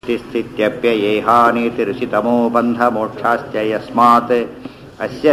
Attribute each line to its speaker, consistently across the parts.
Speaker 1: स्थित्यप्ययेहानीतिरुचितमो बन्धमोक्षाश्च यस्मात् अस्य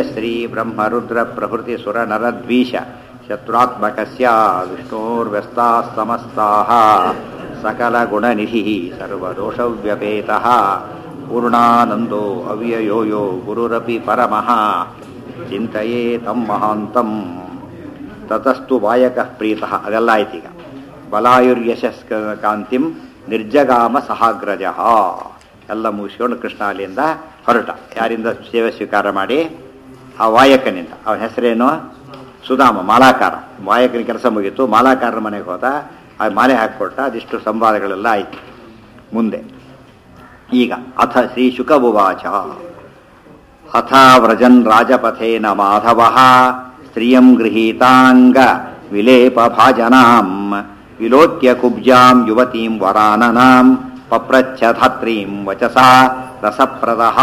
Speaker 1: श्रीब्रह्मरुद्रप्रभृतिसुरनरद्वीष शत्रुरात्मकस्य विष्णोर्व्यस्ताः समस्ताः सकलगुणनिधिः सर्वदोषव्यपेतः पूर्णानन्दो अव्ययो यो गुरुरपि परमः ಚಿಂತೆಯೇ ತಮ್ಮ ಮಹಾಂತಂ ತತಸ್ತು ವಾಯಕಃ ಪ್ರೀತಃ ಅದೆಲ್ಲ ಆಯ್ತೀಗ ಬಲಾಯುರ್ಯಶಸ್ ಕಾಂತಿಂ ನಿರ್ಜಗಾಮ ಸಹಾಗ್ರಜ ಎಲ್ಲ ಮುಗಿಸ್ಕೊಂಡು ಕೃಷ್ಣ ಅಲ್ಲಿಂದ ಹೊರಟ ಯಾರಿಂದ ಸೇವೆ ಸ್ವೀಕಾರ ಮಾಡಿ ಆ ವಾಯಕನಿಂದ ಅವನ ಹೆಸರೇನು ಸುಧಾಮ ಮಾಲಾಕಾರ ವಾಯಕನ ಕೆಲಸ ಮುಗೀತು ಮಾಲಾಕಾರನ ಮನೆಗೆ ಹೋದ ಆ ಮಾಲೆ ಹಾಕ್ಕೊಟ್ಟ ಅದಿಷ್ಟು ಸಂವಾದಗಳೆಲ್ಲ ಆಯ್ತು ಮುಂದೆ ಈಗ ಅಥ ಶ್ರೀ ಶುಕಬುವಾಚ ಅಥ ವ್ರಜನ್ ರಾಜಪಥೇನ ಮಾಧವ ಸ್ತ್ರಿಯಂ ಗೃಹೀತಾಂಗ ವಿಲೇಪ ಭಾಜನಾಂ ವಿಲೋಕ್ಯ ಕುಬ್ಜಾಂ ಯುವತೀಂ ವರಾನನಾಂ ಪಪ್ರಚ್ಛ ಧಾತ್ರೀಂ ವಚಸಾ ರಸಪ್ರದಃ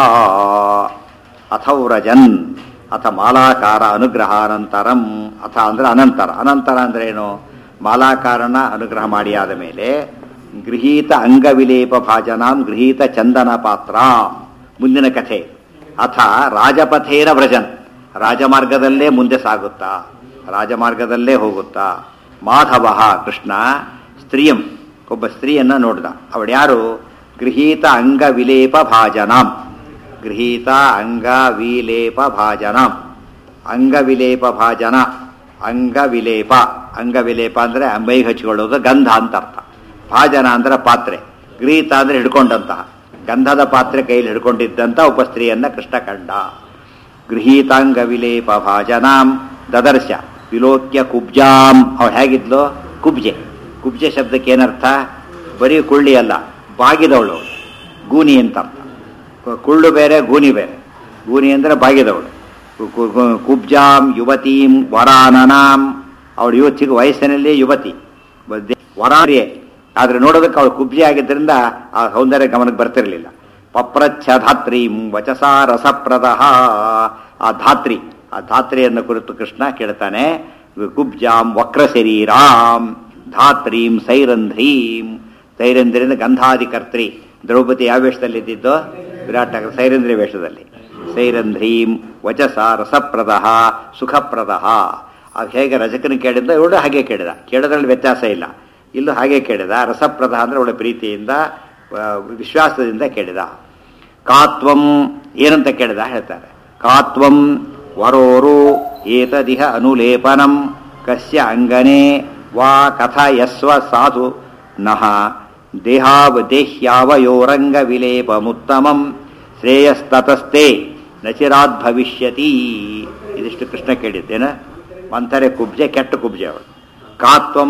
Speaker 1: ಅಥವ್ರಜನ್ ಅಥ ಮಾಲಾಕಾರ ಅನುಗ್ರಹಾನಂತರಂ ಅಥ ಅಂದ್ರೆ ಅನಂತರ ಅನಂತರ ಅಂದ್ರೆ ಏನು ಮಾಲಾಕಾರನ ಅನುಗ್ರಹ ಮಾಡಿ ಆದ ಮೇಲೆ ಗೃಹೀತ ಅಂಗವಿಲೇಪ ಭಾಜನಾಂ ಗೃಹೀತ ಚಂದನ ಪಾತ್ರ ಮುಂದಿನ ಕಥೆ ಅಥ ರಾಜಪಥೇನ ವ್ರಜನ್ ರಾಜಮಾರ್ಗದಲ್ಲೇ ಮುಂದೆ ಸಾಗುತ್ತಾ ರಾಜಮಾರ್ಗದಲ್ಲೇ ಹೋಗುತ್ತಾ ಮಾಧವ ಕೃಷ್ಣ ಸ್ತ್ರೀಯಂ ಒಬ್ಬ ಸ್ತ್ರೀಯನ್ನ ನೋಡ್ದ ಅವಳು ಯಾರು ಗೃಹೀತ ಅಂಗವಿಲೇಪ ಭಾಜನಾಂ ಗೃಹೀತ ಅಂಗ ವಿಲೇಪ ಭಾಜನಾಂ ಅಂಗವಿಲೇಪ ಭಾಜನ ಅಂಗವಿಲೇಪ ಅಂಗವಿಲೇಪ ಅಂದ್ರೆ ಮೈಗೆ ಹಚ್ಕೊಳ್ಳೋದು ಗಂಧ ಅಂತ ಅರ್ಥ ಭಾಜನ ಅಂದ್ರೆ ಪಾತ್ರೆ ಗೃಹೀತ ಅಂದ್ರೆ ಹಿಡ್ಕೊಂಡಂತಹ ಗಂಧದ ಪಾತ್ರೆ ಕೈಲಿ ಹಿಡ್ಕೊಂಡಿದ್ದಂತ ಒಬ್ಬ ಸ್ತ್ರೀಯನ್ನ ಕೃಷ್ಣ ಕಂಡ ಗೃಹೀತಾಂಗ ವಿಲೇಪ ಭಾಜನಾಂ ದದರ್ಶ ವಿಲೋಕ್ಯ ಕುಬ್ಜಾಂ ಅವಳು ಹೇಗಿದ್ಲು ಕುಬ್ಜೆ ಕುಬ್ಜೆ ಶಬ್ದಕ್ಕೆ ಏನರ್ಥ ಬರೀ ಕುಳ್ಳಿ ಅಲ್ಲ ಬಾಗಿದವಳು ಗೂನಿ ಅಂತ ಅರ್ಥ ಕುಳ್ಳು ಬೇರೆ ಗೂನಿ ಬೇರೆ ಗೂನಿ ಅಂದ್ರೆ ಬಾಗಿದವಳು ಕುಬ್ಜಾಂ ಯುವತೀಂ ವರಾನನಾಂ ಅವಳು ಯುವ ಚಿಕ್ಕ ವಯಸ್ಸಿನಲ್ಲಿ ಯುವತಿ ವರಾರಿಯೇ ಆದ್ರೆ ನೋಡೋದಕ್ಕೆ ಅವಳು ಕುಬ್ಜಿ ಆಗಿದ್ದರಿಂದ ಆ ಸೌಂದರ್ಯ ಗಮನಕ್ಕೆ ಬರ್ತಿರ್ಲಿಲ್ಲ ಪಪ್ರಚ್ಛ ಧಾತ್ರೀಂ ವಚಸಾ ರಸಪ್ರದಃ ಆ ಧಾತ್ರಿ ಆ ಧಾತ್ರಿಯನ್ನು ಕುರಿತು ಕೃಷ್ಣ ಕೇಳ್ತಾನೆ ಕುಬ್ಜಾಂ ವಕ್ರ ಶರೀರಾಂ ಧಾತ್ರೀಂ ಸೈರಂಧ್ರೀಂ ಸೈರಂಧ್ರಿಯಿಂದ ಗಂಧಾಧಿಕರ್ತ್ರಿ ದ್ರೌಪದಿ ಯಾವ ವೇಷದಲ್ಲಿ ಇದ್ದಿದ್ದು ವಿರಾಟ ಸೈರಂಧ್ರಿ ವೇಷದಲ್ಲಿ ಸೈರಂಧ್ರೀಂ ವಚಸ ರಸಪ್ರದಃ ಸುಖಪ್ರದಃ ಅದು ಹೇಗೆ ರಜಕನ ಕೇಳಿದ್ದ ಇವಳು ಹಾಗೆ ಕೇಳಿದ ಕೇಳೋದ್ರಲ್ಲಿ ವ್ಯತ್ಯಾಸ ಇಲ್ಲ ಇಲ್ಲೂ ಹಾಗೆ ಕೇಳಿದ ರಸಪ್ರದ ಅಂದ್ರೆ ಒಳ್ಳೆ ಪ್ರೀತಿಯಿಂದ ವಿಶ್ವಾಸದಿಂದ ಕೇಳಿದ ಕಾತ್ವಂ ಏನಂತ ಕೇಳಿದ ಹೇಳ್ತಾರೆ ಕಾತ್ವಂ ವರೋರು ಏತದಿಹ ಅನುಲೇಪನಂ ಕಸ್ಯ ಅಂಗನೆ ವಾ ಕಥ ಯಸ್ವ ಸಾಧು ನಃ ದೇಹಾವ ದೇಹ್ಯಾವಯೋರಂಗ ವಿಲೇಪಮುತ್ತಮಂ ಶ್ರೇಯಸ್ತತಸ್ತೆ ನಚಿರಾದ್ ಭವಿಷ್ಯತಿ ಇದಿಷ್ಟು ಕೃಷ್ಣ ಕೇಳಿದ್ದೇನ ಒಂಥರ ಕುಬ್ಜೆ ಕೆಟ್ಟ ಕುಬ್ಜೆ ಅವಳು ಕಾತ್ವಂ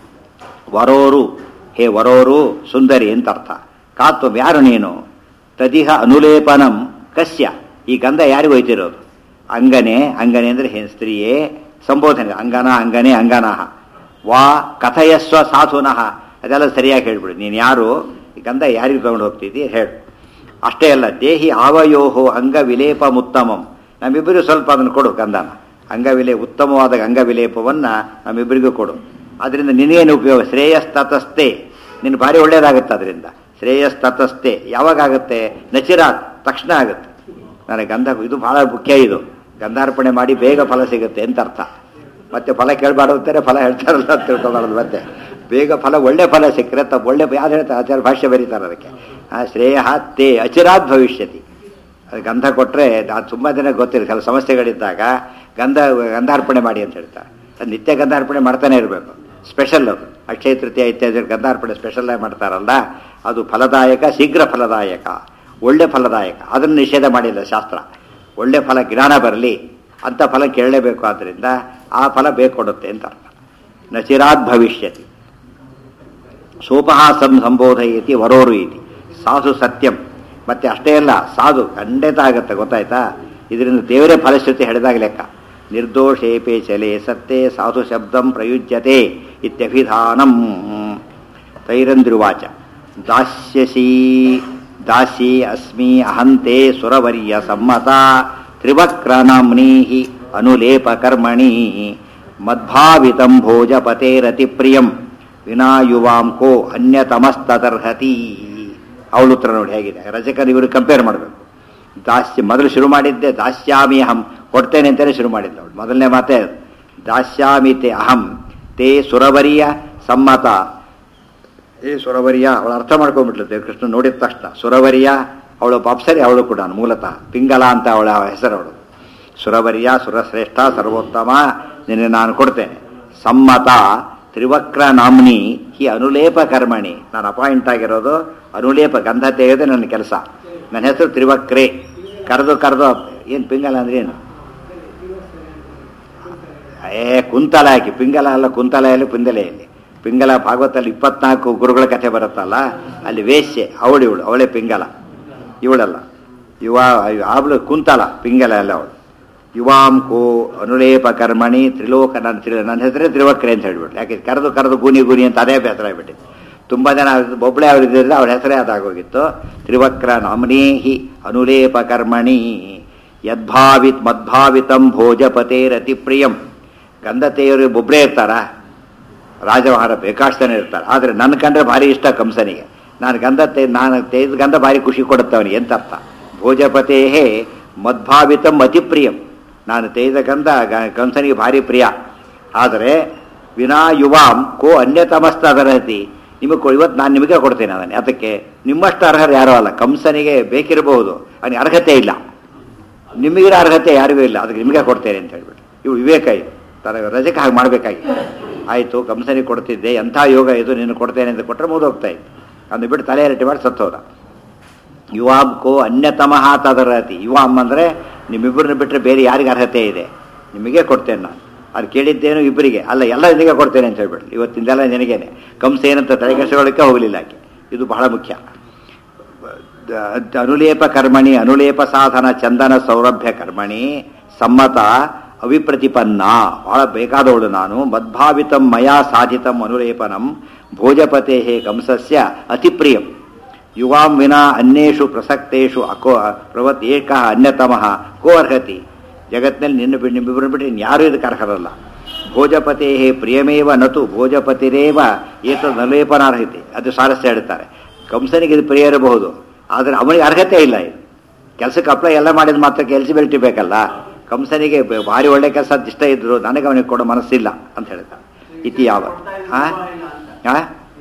Speaker 1: ವರೋರು ಹೇ ವರೋರು ಸುಂದರಿ ಅಂತ ಅರ್ಥ ಕಾತ್ವಂ ಯಾರು ನೀನು ತದಿಹ ಅನುಲೇಪನಂ ಕಸ್ಯ ಈ ಗಂಧ ಯಾರಿಗೂ ಹೋಯ್ತಿರೋದು ಅಂಗನೆ ಅಂಗನೆ ಅಂದ್ರೆ ಸ್ತ್ರೀಯೇ ಸಂಬೋಧನೆ ಅಂಗನ ಅಂಗನೆ ಅಂಗನಃ ವಾ ಕಥಯಸ್ವ ಸಾಧುನಃ ಅದೆಲ್ಲ ಸರಿಯಾಗಿ ಹೇಳ್ಬಿಡು ನೀನು ಯಾರು ಈ ಗಂಧ ಯಾರಿಗೆ ತಗೊಂಡು ಹೋಗ್ತಿದ್ದಿ ಹೇಳು ಅಷ್ಟೇ ಅಲ್ಲ ದೇಹಿ ಆವಯೋಹೋ ಅಂಗ ವಿಲೇಪ ಮುತ್ತಮಂ ನಮ್ಮಿಬ್ಬರಿಗೂ ಸ್ವಲ್ಪ ಅದನ್ನು ಕೊಡು ಗಂಧನ ಅಂಗವಿಲೇ ಉತ್ತಮವಾದ ಅಂಗವಿಲೇಪವನ್ನ ನಮ್ಮಿಬ್ಬರಿಗೂ ಕೊಡು ಅದರಿಂದ ನಿನಗೇನು ಉಪಯೋಗ ಶ್ರೇಯಸ್ತತಸ್ತೆ ನಿನ್ನ ಭಾರಿ ಒಳ್ಳೇದಾಗುತ್ತೆ ಅದರಿಂದ ಶ್ರೇಯಸ್ತತಸ್ತೆ ಯಾವಾಗುತ್ತೆ ನಚಿರ ತಕ್ಷಣ ಆಗುತ್ತೆ ನನಗೆ ಗಂಧ ಇದು ಬಹಳ ಮುಖ್ಯ ಇದು ಗಂಧಾರ್ಪಣೆ ಮಾಡಿ ಬೇಗ ಫಲ ಸಿಗುತ್ತೆ ಅಂತ ಅರ್ಥ ಮತ್ತೆ ಫಲ ಕೇಳಬಾರ್ದಂತಾರೆ ಫಲ ಹೇಳ್ತಾರಲ್ಲ ಅಂತ ತಿಳ್ಕೊಬಾರದು ಮತ್ತೆ ಬೇಗ ಫಲ ಒಳ್ಳೆ ಫಲ ಸಿಕ್ಕರೆ ತಪ್ಪು ಒಳ್ಳೆ ಯಾವ್ದು ಹೇಳ್ತಾರೆ ಆಚಾರ ಭಾಷ್ಯ ಬರೀತಾರೆ ಅದಕ್ಕೆ ಆ ಶ್ರೇಯ ತೇ ಅಚಿರಾತ್ ಭವಿಷ್ಯತಿ ಅದು ಗಂಧ ಕೊಟ್ಟರೆ ಅದು ತುಂಬ ಜನ ಗೊತ್ತಿಲ್ಲ ಕೆಲವು ಸಮಸ್ಯೆಗಳಿದ್ದಾಗ ಗಂಧ ಗಂಧಾರ್ಪಣೆ ಮಾಡಿ ಅಂತ ಹೇಳ್ತಾರೆ ಅದು ನಿತ್ಯ ಗಂಧಾರ್ಪಣೆ ಮಾಡ್ತಾನೆ ಇರಬೇಕು ಸ್ಪೆಷಲ್ ಅದು ಅಕ್ಷಯ ತೃತೀಯ ಇತ್ಯಾದಿ ಗಂಧಾರ್ಪಣೆ ಸ್ಪೆಷಲ್ ಆಗಿ ಮಾಡ್ತಾರಲ್ಲ ಅದು ಫಲದಾಯಕ ಶೀಘ್ರ ಫಲದಾಯಕ ಒಳ್ಳೆ ಫಲದಾಯಕ ಅದನ್ನು ನಿಷೇಧ ಮಾಡಿಲ್ಲ ಶಾಸ್ತ್ರ ಒಳ್ಳೆ ಫಲ ಜ್ಞಾನ ಬರಲಿ ಅಂತ ಫಲ ಕೇಳಲೇಬೇಕು ಆದ್ದರಿಂದ ಆ ಫಲ ಬೇಕು ಕೊಡುತ್ತೆ ಅಂತ ಅರ್ಥ ನಚಿರಾತ್ ಭವಿಷ್ಯತಿ ಸೋಪಹಾಸಂ ಸಂಬೋಧಯತಿ ವರೋರು ಇತಿ ಸಾಧು ಸತ್ಯಂ ಮತ್ತೆ ಅಷ್ಟೇ ಅಲ್ಲ ಸಾಧು ಖಂಡಿತ ಆಗುತ್ತೆ ಗೊತ್ತಾಯ್ತಾ ಇದರಿಂದ ದೇವರೇ ಫಲಶ್ರುತಿ ಹೇಳಿದಾಗ ಲೆಕ್ಕ ನಿರ್ದೋಷೇಪೆ ಚಲೆ ಸತ್ಯೆ ಸಾಧು ಶಬ್ದಂ ಪ್ರಯುಜ್ಯತೆ ಇತ್ಯಭಿಧಾನಂ ತೈರಂದ್ರುವಾಚ ದಾಸ್ಯಸಿ ದಾಸಿ ಅಸ್ಮಿ ಅಹಂತೆ ಸುರವರ್ಯ ಸಮ್ಮತ ತ್ರಿವಕ್ರನಾಮ್ನೀ ಅನುಲೇಪ ಕರ್ಮಣಿ ಮದ್ಭಾವಿತಂ ಭೋಜಪತೇರತಿ ಪ್ರಿಯಂ ವಿನಾಯುವಾಂ ಕೋ ಅನ್ಯತಮಸ್ತದರ್ಹತಿ ಅವಳ ಉತ್ತರ ನೋಡಿ ಹೇಗಿದೆ ರಜಕನ ಇವರು ಕಂಪೇರ್ ಮಾಡಬೇಕು ದಾಸ್ಯ ಮೊದಲು ಶುರು ಮಾಡಿದ್ದೆ ದಾಸ್ಯಾಮಿ ಅಹಂ ಕೊಡ್ತೇನೆ ಅಂತಲೇ ಶುರು ಮಾಡಿದ್ದ ಅವಳು ಮೊದಲನೇ ಮಾತೇ ಅದು. ದಾಸ್ಯಾಮಿ ತೇ ಅಹಂ ತೇ ಸುರವರಿಯ ಸಮ್ಮತ ಏ ಸುರವರಿಯ ಅವಳು ಅರ್ಥ ಮಾಡ್ಕೊಂಡ್ಬಿಟ್ಲತೆ ಕೃಷ್ಣ ನೋಡಿದ ತಕ್ಷಣ ಸುರವರಿಯ ಅವಳು ಅಪ್ಸರಿ ಅವಳು ಕೂಡ ಮೂಲತಃ ಪಿಂಗಲ ಅಂತ ಅವಳ ಹೆಸರು ಅವಳು ಸುರವರಿಯ ಸುರಶ್ರೇಷ್ಠ ಸರ್ವೋತ್ತಮ ನಿನ್ನೆ ನಾನು ಕೊಡ್ತೇನೆ ಸಮ್ಮತ ತ್ರಿವಕ್ರ ನಾಮ್ನಿ ಹಿ ಅನುಲೇಪ ಕರ್ಮಣಿ ನಾನು ಅಪಾಯಿಂಟ್ ಆಗಿರೋದು ಅನುಲೇಪ ಗಂಧ ತೆಗೆದು ನನ್ನ ಕೆಲಸ ನನ್ನ ಹೆಸರು ತ್ರಿವಕ್ರೆ ಕರೆದು ಕರೆದು ಏನು ಪಿಂಗಲ ಅಂದ್ರೆ ಏನು ಏ ಕುಂತಲ ಹಾಕಿ ಪಿಂಗಲ ಅಲ್ಲ ಕುಂತಲೆಯಲ್ಲಿ ಪಿಂದಲೆಯಲ್ಲಿ ಪಿಂಗಲ ಭಾಗವತಲ್ಲಿ ಇಪ್ಪತ್ನಾಲ್ಕು ಗುರುಗಳ ಕಥೆ ಬರುತ್ತಲ್ಲ ಅಲ್ಲಿ ವೇಶ್ಯೆ ಅವಳು ಇವಳು ಅವಳೇ ಪಿಂಗಲ ಇವಳಲ್ಲ ಯುವ ಅವಳು ಕುಂತಲ ಪಿಂಗಲ ಅಲ್ಲ ಅವಳು ಯುವಾಂ ಕೋ ಅನುಲೇಪ ಕರ್ಮಣಿ ತ್ರಿಲೋಕ ನನ್ನ ತ್ರಿ ನನ್ನ ಹೆಸರೇ ತ್ರಿವಕ್ರೆ ಅಂತ ಹೇಳ್ಬಿಟ್ಟು ಯಾಕೆ ಕರೆದು ಕರೆದು ಗೂನಿ ಗೂನಿ ಅಂತ ಅದೇ ಬೇಸರ ಆಗ್ಬಿಟ್ಟಿತ್ತು ತುಂಬ ಜನ ಒಬ್ಬಳೇ ಅವರಿದ್ದಿಲ್ಲ ಅವ್ರ ಹೆಸರೇ ಅದಾಗೋಗಿತ್ತು ತ್ರಿವಕ್ರ ನಾಮನೇಹಿ ಅನುಲೇಪ ಕರ್ಮಣಿ ಯದ್ಭಾವಿತ್ ಮದ್ಭಾವಿತಂ ಭೋಜಪತೇರತಿ ಪ್ರಿಯಂ ಗಂಧತೆಯರು ಒಬ್ಬರೇ ಇರ್ತಾರ ರಾಜವಹಾರ ಬೇಕಾಷ್ಟನೇ ಇರ್ತಾರೆ ಆದರೆ ನನ್ನ ಕಂಡ್ರೆ ಭಾರಿ ಇಷ್ಟ ಕಂಸನಿಗೆ ನಾನು ಗಂಧ ತೇ ನಾನು ತೇಜ್ ಗಂಧ ಭಾರಿ ಖುಷಿ ಕೊಡುತ್ತೆ ಅವನಿಗೆ ಎಂತ ಅರ್ಥ ಭೋಜಪತೇಹೇ ಮದ್ಭಾವಿತಂ ಅತಿ ಪ್ರಿಯಂ ನಾನು ತೇಜ ಗಂಧ ಗ- ಕಂಸನಿಗೆ ಭಾರಿ ಪ್ರಿಯ ಆದರೆ ವಿನಾ ಯುವಾಂ ಕೋ ಅನ್ಯತಮಸ್ತದರಹತಿ ನಿಮಗೆ ಕೊ- ಇವತ್ತು ನಾನು ನಿಮಗೆ ಕೊಡ್ತೇನೆ ಅದನ್ನು ಅದಕ್ಕೆ ನಿಮ್ಮಷ್ಟು ಅರ್ಹರು ಯಾರೂ ಅಲ್ಲ ಕಂಸನಿಗೆ ಬೇಕಿರಬಹುದು ಅವನಿಗೆ ಅರ್ಹತೆ ಇಲ್ಲ ನಿಮಗಿರೋ ಅರ್ಹತೆ ಯಾರಿಗೂ ಇಲ್ಲ ಅದಕ್ಕೆ ನಿಮಗೆ ಕೊಡ್ತೇನೆ ಅಂತ ಹೇಳ್ಬಿಟ್ಟು ಇವು ವಿವೇಕ ಇದು ತನ್ನ ರಜಕ್ಕೆ ಹಾಗೆ ಮಾಡಬೇಕಾಗಿ ಆಯಿತು ಕಂಸನಿಗೆ ಕೊಡ್ತಿದ್ದೆ ಎಂಥ ಯೋಗ ಇದು ನೀನು ಕೊಡ್ತೇನೆ ಅಂತ ಕೊಟ್ಟರೆ ಮುಗಿದೋಗ್ತಾ ಇತ್ತು ಅಂದು ಬಿಟ್ಟು ತಲೆ ಎರಟಿ ಮಾಡಿ ಸತ್ತೋದ ಯುವಾಂ ಕೋ ಅನ್ಯತಮಃ ತದರತಿ ಯುವಾಂ ಅಂದರೆ ನಿಮ್ಮಿಬ್ಬರನ್ನ ಬಿಟ್ಟರೆ ಬೇರೆ ಯಾರಿಗೆ ಅರ್ಹತೆ ಇದೆ ನಿಮಗೆ ಕೊಡ್ತೇನೆ ನಾನು ಅದು ಕೇಳಿದ್ದೇನು ಇಬ್ಬರಿಗೆ ಅಲ್ಲ ಎಲ್ಲ ನಿನಗೆ ಕೊಡ್ತೇನೆ ಅಂತ ಹೇಳ್ಬಿಟ್ಟು ಇವತ್ತಿಂದೆಲ್ಲ ನಿನಗೇನೆ ಕಂಸ ಏನಂತ ತಲೆಕೆಡಿಸ್ಕೊಳ್ಳೋಕ್ಕೆ ಹೋಗಲಿಲ್ಲ ಆಕೆ ಇದು ಬಹಳ ಮುಖ್ಯ ದ- ಅನುಲೇಪ ಕರ್ಮಣಿ ಅನುಲೇಪ ಸಾಧನ ಚಂದನ ಸೌರಭ್ಯ ಕರ್ಮಣಿ ಸಮ್ಮತ ಅವಿಪ್ರತಿಪನ್ನ ಬಹಳ ಬೇಕಾದವಳು ನಾನು ಮದ್ಭಾವಿತಂ ಮಯಾ ಸಾಧಿತಂ ಅನುಲೇಪನಂ ಭೋಜಪತೆ ಕಂಸಸ್ಯ ಅತಿಪ್ರಿಯಂ ಯುವಾಂ ವಿನಾ ಅನ್ಯೇಷು ಪ್ರಸಕ್ತೇಷು ಅಕೋ ಪ್ರವತ್ ಏಕ ಅನ್ಯತಮಃ ಕೋ ಅರ್ಹತಿ ಜಗತ್ತಿನಲ್ಲಿ ನಿನ್ನ ಬಿಟ್ಟು ನಿಮ್ಮಿಬ್ಬರನ್ನು ಬಿಟ್ಟು ಯಾರೂ ಇದಕ್ಕೆ ಅರ್ಹರಲ್ಲ ಭೋಜಪತೆ ಪ್ರಿಯಮೇವ ನತು ಭೋಜಪತಿರೇವ ಏತದ್ ಅನುಲೇಪನಾರ್ಹತೆ ಅದು ಸಾರಸ್ಯ ಹೇಳ್ತಾರೆ ಕಂಸನಿಗೆ ಇದು ಪ್ರಿಯ ಇರಬಹುದು ಆದರೆ ಅವನಿಗೆ ಅರ್ಹತೆ ಇಲ್ಲ ಇದು ಕೆಲಸಕ್ಕೆ ಅಪ್ಲೈ ಎಲ್ಲ ಮಾಡಿದ ಮಾತ್ರ ಎಲಿಜಿಬಿಲಿಟಿ ಬೇಕಲ್ಲ ಕಂಸನಿಗೆ ಬ- ಭಾರಿ ಒಳ್ಳೆ ಕೆಲಸ ಇಷ್ಟ ಇದ್ರು ನನಗೆ ಅವನಿಗೆ ಕೊಡೋ ಮನಸ್ಸಿಲ್ಲ ಅಂತ ಹೇಳ್ತಾರೆ ಇತಿ ಯಾವ ಹಾ ಹಾ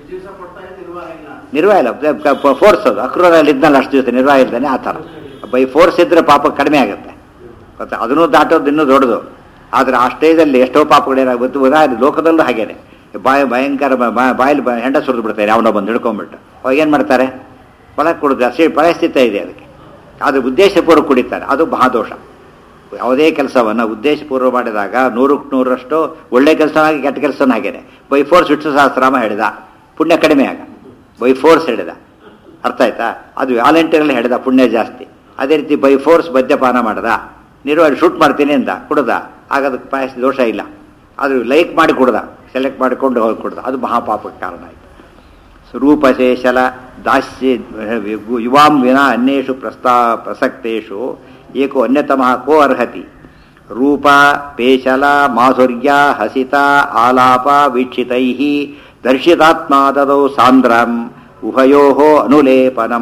Speaker 1: ನಿರ್ವಾಹ ಇಲ್ಲ ಫೋರ್ಸ್ ಅದು ಅಕ್ರೂರಲ್ಲಿ ಇದ್ನಲ್ಲ ಅಷ್ಟು ದಿವಸ ನಿರ್ವಾಹ ಇಲ್ದಾನೆ ಆ ಥರ ಬೈ ಫೋರ್ಸ್ ಇದ್ರೆ ಪಾಪ ಕಡಿಮೆ ಆಗುತ್ತೆ ಮತ್ತೆ ಅದನ್ನೂ ದಾಟೋದು ಇನ್ನೂ ದೊಡ್ಡದು ಆದರೆ ಆ ಸ್ಟೇಜಲ್ಲಿ ಎಷ್ಟೋ ಪಾಪಗಳೇನಾಗುತ್ತೆ ಉದಾಹರಣೆ ಲೋಕದಲ್ಲೂ ಹಾಗೇನೆ ಬಾಯಿ ಭಯಂಕರ ಬ- ಬಾ- ಬಾಯಲ್ಲಿ ಬ- ಹೆಂಡ ಸುರಿದು ಬಿಡ್ತಾರೆ ಅವನೋ ಬಂದು ಹಿಡ್ಕೊಂಡ್ಬಿಟ್ಟು ಅವಾಗ ಏನು ಮಾಡ್ತಾರೆ ಫಲ ಕೊಡುದು ಅಷ್ಟೇ ಪರಿಸ್ಥಿತಿ ಇದೆ ಅದಕ್ಕೆ ಆದರೆ ಉದ್ದೇಶಪೂರ್ವಕ ಕುಡಿತಾರೆ ಅದು ಮಹಾದೋಷ ಯಾವುದೇ ಕೆಲಸವನ್ನು ಉದ್ದೇಶಪೂರ್ವ ಮಾಡಿದಾಗ ನೂರಕ್ಕೆ ನೂರರಷ್ಟು ಒಳ್ಳೆ ಕೆಲಸನಾಗಿ ಕೆಟ್ಟ ಕೆಲಸನ ಹಾಗೇನೆ ಬೈ ಫೋರ್ಸ್ ವಿಷ್ಣು ಸಹಸ್ರಾಮ ಹೇಳಿದ ಪುಣ್ಯ ಕಡಿಮೆ ಆಗ ಬೈ ಫೋರ್ಸ್ ಹೇಳಿದ ಅರ್ಥ ಆಯ್ತಾ ಅದು ವ್ಯಾಲೆಂಟಿಯರಲ್ಲಿ ಹೇಳಿದ ಪುಣ್ಯ ಜಾಸ್ತಿ ಅದೇ ರೀತಿ ಬೈ ಫೋರ್ಸ್ ಮದ್ಯಪಾನ ಮಾಡದ ನಿರ್ವಹಣೆ ಶೂಟ್ ಮಾಡ್ತೀನಿ ಅಂತ ಕುಡ್ದ ಆಗ ಅದಕ್ಕೆ ಪಾಯಸ ದೋಷ ಇಲ್ಲ ಅದು ಲೈಕ್ ಮಾಡಿ ಕುಡ್ದ ಸೆಲೆಕ್ಟ್ ಮಾಡಿಕೊಂಡು ಹೋಗಿ ಕುಡ್ದ ಅದು ಮಹಾಪಾಪಕ್ಕೆ ಕಾರಣ ಆಯಿತು ರೂಪಶೇಷಲ ದಾಸ್ಯ ಯುವಾಂ ವಿನಾ ಅನ್ಯೇಷು ಪ್ರಸ್ತಾ ಪ್ರಸಕ್ತೇಷು ಏಕೋ ಅನ್ಯತಮಃ ಕೋ ಅರ್ಹತಿ ರೂಪ ಪೇಶಲ ಮಾಧುರ್ಯ ಹಸಿತ ಆಲಾಪ ವೀಕ್ಷಿತೈ ದರ್ಶಿತಾತ್ಮಾದದೌ ಸಾಂದ್ರಂ ಉಭಯೋ ಅನುಲೇಪನಂ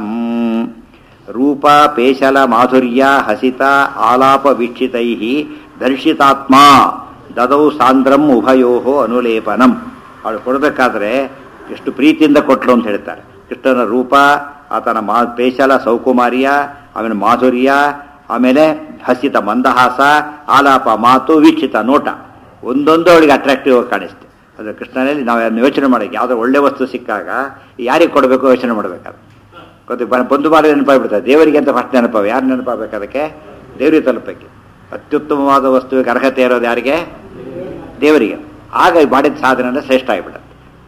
Speaker 1: ರೂಪ ಪೇಶಲ ಮಾಧುರ್ಯ ಹಸಿತ ಆಲಾಪ ವೀಕ್ಷಿತೈ ದರ್ಶಿತಾತ್ಮ ದದೌ ಸಾಂದ್ರಂ ಉಭಯೋ ಅನುಲೇಪನಂ ಅವಳು ಕೊಡಬೇಕಾದ್ರೆ ಎಷ್ಟು ಪ್ರೀತಿಯಿಂದ ಕೊಟ್ಲು ಅಂತ ಹೇಳ್ತಾರೆ ಕೃಷ್ಣನ ರೂಪ ಆತನ ಮಾ ಪೇಶಲ ಸೌಕುಮಾರ್ಯ ಆಮೇಲೆ ಮಾಧುರ್ಯ ಆಮೇಲೆ ಹಸಿತ ಮಂದಹಾಸ ಆಲಾಪ ಮಾತು ವೀಕ್ಷಿತ ನೋಟ ಒಂದೊಂದು ಅವಳಿಗೆ ಅಟ್ರಾಕ್ಟಿವ್ ಆಗಿ ಕಾಣಿಸ್ತೆ ಅದು ಕೃಷ್ಣನಲ್ಲಿ ನಾವು ಅದನ್ನ ಯೋಚನೆ ಮಾಡೋಕೆ ಯಾವುದೋ ಒಳ್ಳೆ ವಸ್ತು ಸಿಕ್ಕಾಗ ಯಾರಿಗೆ ಕೊಡಬೇಕು ಯೋಚನೆ ಮಾಡಬೇಕಾದ್ರೆ ಗೊತ್ತು ಬ- ಬಂಧು ಬಾರಿ ನೆನಪಾಗ್ಬಿಡ್ತಾರೆ ದೇವರಿಗೆ ಅಂತ ಫಸ್ಟ್ ನೆನಪಾಗ ಯಾರು ನೆನಪಾಗಬೇಕು ಅದಕ್ಕೆ ದೇವರಿಗೆ ತಲುಪಕ್ಕೆ ಅತ್ಯುತ್ತಮವಾದ ವಸ್ತುವಿಗೆ ಅರ್ಹತೆ ಇರೋದು ಯಾರಿಗೆ ದೇವರಿಗೆ ಆಗ ಈ ಮಾಡಿದ ಸಾಧನೆ ಶ್ರೇಷ್ಠ ಆಗಿಬಿಡುತ್ತೆ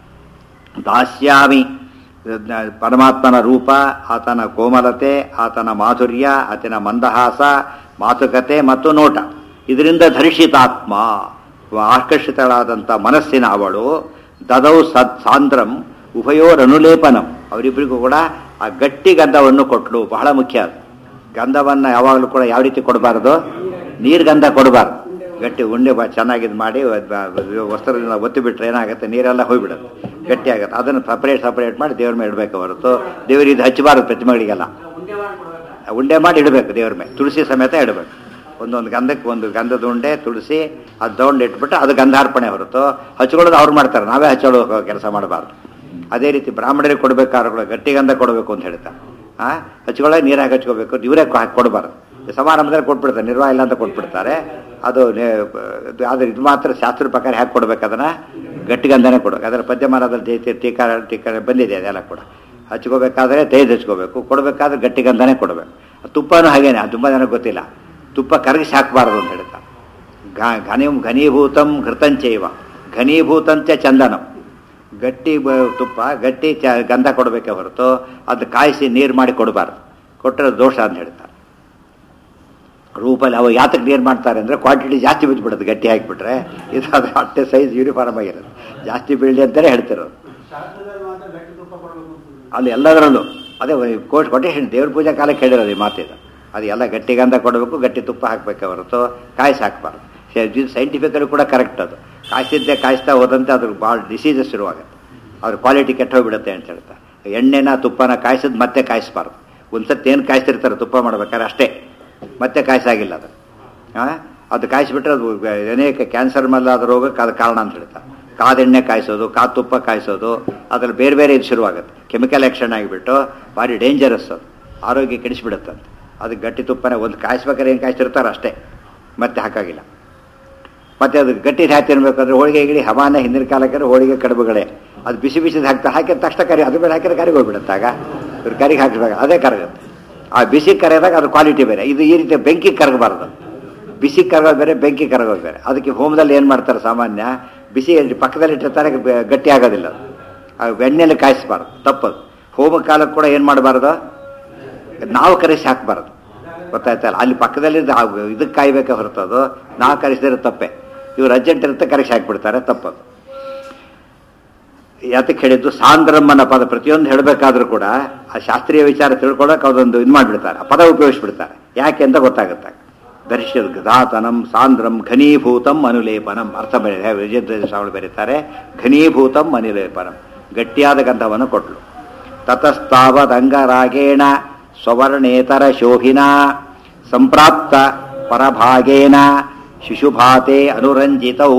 Speaker 1: ದಾಸ್ಯಾಮಿ ಪರಮಾತ್ಮನ ರೂಪ ಆತನ ಕೋಮಲತೆ ಆತನ ಮಾಧುರ್ಯ ಆತನ ಮಂದಹಾಸ ಮಾತುಕತೆ ಮತ್ತು ನೋಟ ಇದರಿಂದ ಧರಿಷಿತಾತ್ಮ ಆಕರ್ಷಿತಳಾದಂಥ ಮನಸ್ಸಿನ ಅವಳು ದದೌ ಸತ್ ಸಾಂದ್ರಂ ಉಭಯೋರನುಲೇಪನಂ ಅವರಿಬ್ಬರಿಗೂ ಕೂಡ ಆ ಗಟ್ಟಿ ಗಂಧವನ್ನು ಕೊಟ್ಟಳು ಬಹಳ ಮುಖ್ಯ ಅದು ಗಂಧವನ್ನು ಯಾವಾಗಲೂ ಕೂಡ ಯಾವ ರೀತಿ ಕೊಡಬಾರ್ದು ನೀರು ಗಂಧ ಕೊಡಬಾರ್ದು ಗಟ್ಟಿ ಉಂಡೆ ಬಾ ಚೆನ್ನಾಗಿದ್ದು ಮಾಡಿ ಅದ್ ಬ- ಬ- ವಸ್ತ್ರದಿಂದ ಒತ್ತಿ ಬಿಟ್ರೆ ಏನಾಗುತ್ತೆ ನೀರೆಲ್ಲ ಹೋಗ್ಬಿಡುತ್ತೆ ಗಟ್ಟಿ ಆಗುತ್ತೆ ಅದನ್ನು ಸಪರೇಟ್ ಸಪರೇಟ್ ಮಾಡಿ ದೇವ್ರ ಮೇಲೆ ಇಡಬೇಕು ಹೊರತು ದೇವರಿಗೆ ಇದು ಹಚ್ಚಬಾರದು ಪ್ರತಿಮೆಗಳಿಗೆಲ್ಲ ಉಂಡೆ ಮಾಡಿ ಇಡಬೇಕು ದೇವ್ರ ಮೇಲೆ ತುಳಸಿ ಸಮೇತ ಇಡಬೇಕು ಒಂದೊಂದು ಗಂಧಕ್ಕೆ ಒಂದು ಗಂಧದ ಉಂಡೆ ತುಳಸಿ ಅದು ತಗೊಂಡು ಇಟ್ಬಿಟ್ಟು ಅದು ಗಂಧಾರ್ಪಣೆ ಹೊರತು ಹಚ್ಕೊಳ್ಳೋದು ಅವ್ರು ಮಾಡ್ತಾರೆ ನಾವೇ ಹಚ್ಚೋಳು ಕೆಲಸ ಮಾಡಬಾರ್ದು ಅದೇ ರೀತಿ ಬ್ರಾಹ್ಮಣರಿಗೆ ಕೊಡಬೇಕಾದ್ರೆ ಕೂಡ ಗಟ್ಟಿ ಗಂಧ ಕೊಡಬೇಕು ಅಂತ ಹೇಳ್ತಾರೆ ಆ ಹಚ್ಕೊಳ್ಳೋಕೆ ನೀರಾಗಿ ಹಚ್ಕೋಬೇಕು ಇವರೇ ಹಾಕಿ ಕೊಡಬಾರ್ದು ಸಮಾರಂಭದಲ್ಲಿ ಕೊಟ್ಬಿಡ್ತಾರೆ ನಿರ್ವಾಹ ಇಲ್ಲ ಅಂತ ಕೊಟ್ಬಿಡ್ತಾರೆ ಅದು ನೇ- ಅದು- ಆದ್ರೆ ಇದು ಮಾತ್ರ ಶಾಸ್ತ್ರ ಪ್ರಕಾರ ಹ್ಯಾಕೆ ಕೊಡ್ಬೇಕು ಅದನ್ನ ಗಟ್ಟಿಗಂಧನೇ ಕೊಡಬೇಕು ಅದರ ಪದ್ಯಮಾನದಲ್ಲಿ ಜೈತಿ ಟೀಕಾ ಟೀಕಾ ಬಂದಿದೆ ಅದೆಲ್ಲ ಕೂಡ ಹಚ್ಕೋಬೇಕಾದ್ರೆ ತೇಜ್ ಹಚ್ಕೋಬೇಕು ಕೊಡಬೇಕಾದ್ರೆ ಗಟ್ಟಿಗಂಧನೇ ಕೊಡಬೇಕು ತುಪ್ಪನೂ ಹಾಗೇನೆ ಅದು ತುಂಬ ಜನಕ್ಕೆ ಗೊತ್ತಿಲ್ಲ ತುಪ್ಪ ಕರಗಿಸಿ ಹಾಕಬಾರ್ದು ಅಂತ ಹೇಳ್ತಾರೆ ಘ- ಘನಿ ಘನೀಭೂತಂ ಘೃತಂಚೈವ ಘನೀಭೂತಂಚ ಚಂದನಂ ಗಟ್ಟಿ ಬ- ತುಪ್ಪ ಗಟ್ಟಿ ಚ ಗಂಧ ಕೊಡಬೇಕೆ ಹೊರತು ಅದು ಕಾಯಿಸಿ ನೀರು ಮಾಡಿ ಕೊಡಬಾರ್ದು ಕೊಟ್ಟರೆ ದೋಷ ಅಂತ ಹೇಳ್ತಾರೆ ರೂಪಲ್ಲಿ ಅವ ಯಾತಕ್ಕೆ ನೀರು ಮಾಡ್ತಾರೆ ಅಂದರೆ ಕ್ವಾಂಟಿಟಿ ಜಾಸ್ತಿ ಬಿದ್ದುಬಿಡುತ್ತೆ ಗಟ್ಟಿ ಹಾಕಿಬಿಟ್ರೆ ಇದು ಅದು ಅಷ್ಟೇ ಸೈಜ್ ಯೂನಿಫಾರ್ಮ್ ಆಗಿರೋದು ಜಾಸ್ತಿ ಬೀಳಲಿ ಅಂತಲೇ ಹೇಳ್ತಿರೋದು
Speaker 2: ಶಾಸ್ತ್ರದಲ್ಲಿ ಮಾತ್ರ ಗಟ್ಟಿ ತುಪ್ಪ ಕೊಡಬೇಕು ಅಂತ
Speaker 1: ಅಲ್ಲಿ ಎಲ್ಲದರಲ್ಲೂ ಅದೇ ಕೋಟ್ ಕೊಟೇಶನ್ ದೇವ್ರ ಪೂಜೆ ಕಾಲಕ್ಕೆ ಹೇಳಿರೋದು ಈ ಮಾತಿದು ಅದು ಎಲ್ಲ ಗಟ್ಟಿ ಗಂಧ ಕೊಡಬೇಕು ಗಟ್ಟಿ ತುಪ್ಪ ಹಾಕಬೇಕೆ ಹೊರತು ಕಾಯಿಸಿ ಹಾಕಬಾರ್ದು ಸೈಂಟಿಫಿಕಲಿ ಕೂಡ ಕರೆಕ್ಟ್ ಅದು ಕಾಯಿಸಿದ್ದೆ ಕಾಯಿಸ್ತಾ ಹೋದಂತೆ ಅದ್ರ ಭಾಳ ಡಿಸೀಸಸ್ ಶುರುವಾಗುತ್ತೆ ಅದ್ರ ಕ್ವಾಲಿಟಿ ಕೆಟ್ಟ ಹೋಗ್ಬಿಡುತ್ತೆ ಅಂತ ಹೇಳ್ತಾರೆ ಎಣ್ಣೆನ ತುಪ್ಪನ ಕಾಯಿಸಿದ್ ಮತ್ತೆ ಕಾಯಿಸ್ಬಾರ್ದು ಒಂದ್ಸತಿ ಏನು ಕಾಯಿಸ್ತಿರ್ತಾರೆ ತುಪ್ಪ ಮಾಡ್ಬೇಕಾದ್ರೆ ಅಷ್ಟೇ ಮತ್ತೆ ಕಾಯಿಸಾಗಿಲ್ಲ ಅದು ಆ? ಅದು ಕಾಯಿಸಿಬಿಟ್ರೆ ಅದು ಅನೇಕ ಕ್ಯಾನ್ಸರ್ ಮೇಲಾದ ರೋಗಕ್ಕೆ ಅದು ಕಾರಣ ಅಂತ ಹೇಳ್ತಾರೆ ಕಾದೆಣ್ಣೆ ಕಾಯಿಸೋದು ಕಾದು ತುಪ್ಪ ಕಾಯಿಸೋದು ಅದ್ರಲ್ಲಿ ಬೇರೆ ಬೇರೆ ಇದು ಶುರುವಾಗುತ್ತೆ ಕೆಮಿಕಲ್ ಆ್ಯಕ್ಷನ್ ಆಗಿಬಿಟ್ಟು ಭಾರಿ ಡೇಂಜರಸ್ ಅದು ಆರೋಗ್ಯ ಕೆಡಿಸಿಬಿಡುತ್ತಂತೆ ಅದು ಗಟ್ಟಿ ತುಪ್ಪನೇ ಒಂದು ಕಾಯಿಸ್ಬೇಕಾದ್ರೆ ಏನು ಕಾಯಿಸಿರ್ತಾರೆ ಅಷ್ಟೇ ಮತ್ತೆ ಹಾಕಾಗಿಲ್ಲ ಮತ್ತೆ ಅದು ಗಟ್ಟಿ ಹ್ಯಾಕ್ ತಿನ್ಬೇಕಂದ್ರೆ ಹೋಳಿಗೆ ಗಿಳಿ ಹವಾನ ಹಿಂದಿನ ಕಾಲಕ್ಕೆ ಹೋಳಿಗೆ ಕಡುಬುಗಳೇ ಅದು ಬಿಸಿ ಬಿಸಿದು ಹಾಕ್ತಾ ಹಾಕಿದ ತಕ್ಷಣ ಕರಿ ಅದ್ರ ಮೇಲೆ ಹಾಕಿದ್ರೆ ಕರಿಗೆ ಹೋಗ್ಬಿಡುತ್ತೆ ಆಗ ಇವ್ರು ಕರಿಗೆ ಹಾಕಿದಾಗ ಅದೇ ಕರಗುತ್ತೆ ಆ ಬಿಸಿ ಕರೆದಾಗ ಅದು ಕ್ವಾಲಿಟಿ ಬೇರೆ ಇದು ಈ ರೀತಿ ಬೆಂಕಿ ಕರಗಬಾರ್ದು ಬಿಸಿ ಕರಗೋದು ಬೇರೆ ಬೆಂಕಿ ಕರಗೋದು ಬೇರೆ ಅದಕ್ಕೆ ಹೋಮದಲ್ಲಿ ಏನು ಮಾಡ್ತಾರೆ ಸಾಮಾನ್ಯ ಬಿಸಿ ಇಲ್ಲಿ ಪಕ್ಕದಲ್ಲಿ ಇಟ್ಟಿರ್ತಾರೆ ಬೆ- ಗಟ್ಟಿ ಆಗೋದಿಲ್ಲ ಅದು ಆ ಎಣ್ಣೆಯಲ್ಲಿ ಕಾಯಿಸ್ಬಾರ್ದು ತಪ್ಪದು ಹೋಮ ಕಾಲಕ್ಕೆ ಕೂಡ ಏನು ಮಾಡಬಾರ್ದು ನಾವು ಕರೆಸಿ ಹಾಕಬಾರ್ದು ಗೊತ್ತಾಯ್ತಲ್ಲ ಅಲ್ಲಿ ಪಕ್ಕದಲ್ಲಿ ಇದು ಆ- ಇದಕ್ಕೆ ಕಾಯ್ಬೇಕೆ ಹೊರತದು ನಾವು ಕರೆಸಿದ್ರೆ ತಪ್ಪೆ ಇವ್ರು ಅರ್ಜೆಂಟ್ ಇರುತ್ತೆ ಕರೆಸಿ ಹಾಕ್ಬಿಡ್ತಾರೆ ತಪ್ಪದು ಯಾತಕ್ಕೆ ಹೇಳಿದ್ದು ಸಾಂದ್ರಮ್ಮನ ಪದ ಪ್ರತಿಯೊಂದು ಹೇಳಬೇಕಾದ್ರೂ ಕೂಡ ಆ ಶಾಸ್ತ್ರೀಯ ವಿಚಾರ ತಿಳ್ಕೊಳ್ಳೋಕೆ ಅದೊಂದು ಇದು ಮಾಡಿಬಿಡ್ತಾರೆ ಆ ಪದ ಉಪಯೋಗಿಸ್ಬಿಡ್ತಾರೆ ಯಾಕೆ ಅಂತ ಗೊತ್ತಾಗುತ್ತೆ ದರ್ಶ್ಯ ಘಾತನಂ ಸಾಂದ್ರಂ ಘನೀಭೂತಂ ಅನುಲೇಪನಂ ಅರ್ಥ ಬೇರೆ ವಿಜಯಧ್ವಜ ಸ್ವಾಮಿ ಬರೀತಾರೆ ಘನೀಭೂತಂ ಅನುಲೇಪನಂ ಗಟ್ಟಿಯಾದ ಗಂಧವನ್ನು ಕೊಟ್ಲು ತತಸ್ತಾವದಂಗರಾಗೇಣ ಸ್ವರ್ಣೇತರ ಶೋಭಿನ ಸಂಪ್ರಾಪ್ತ ಪರಭಾಗೇನ ಶಿಶುಭಾತೆ ಅನುರಂಜಿತೌ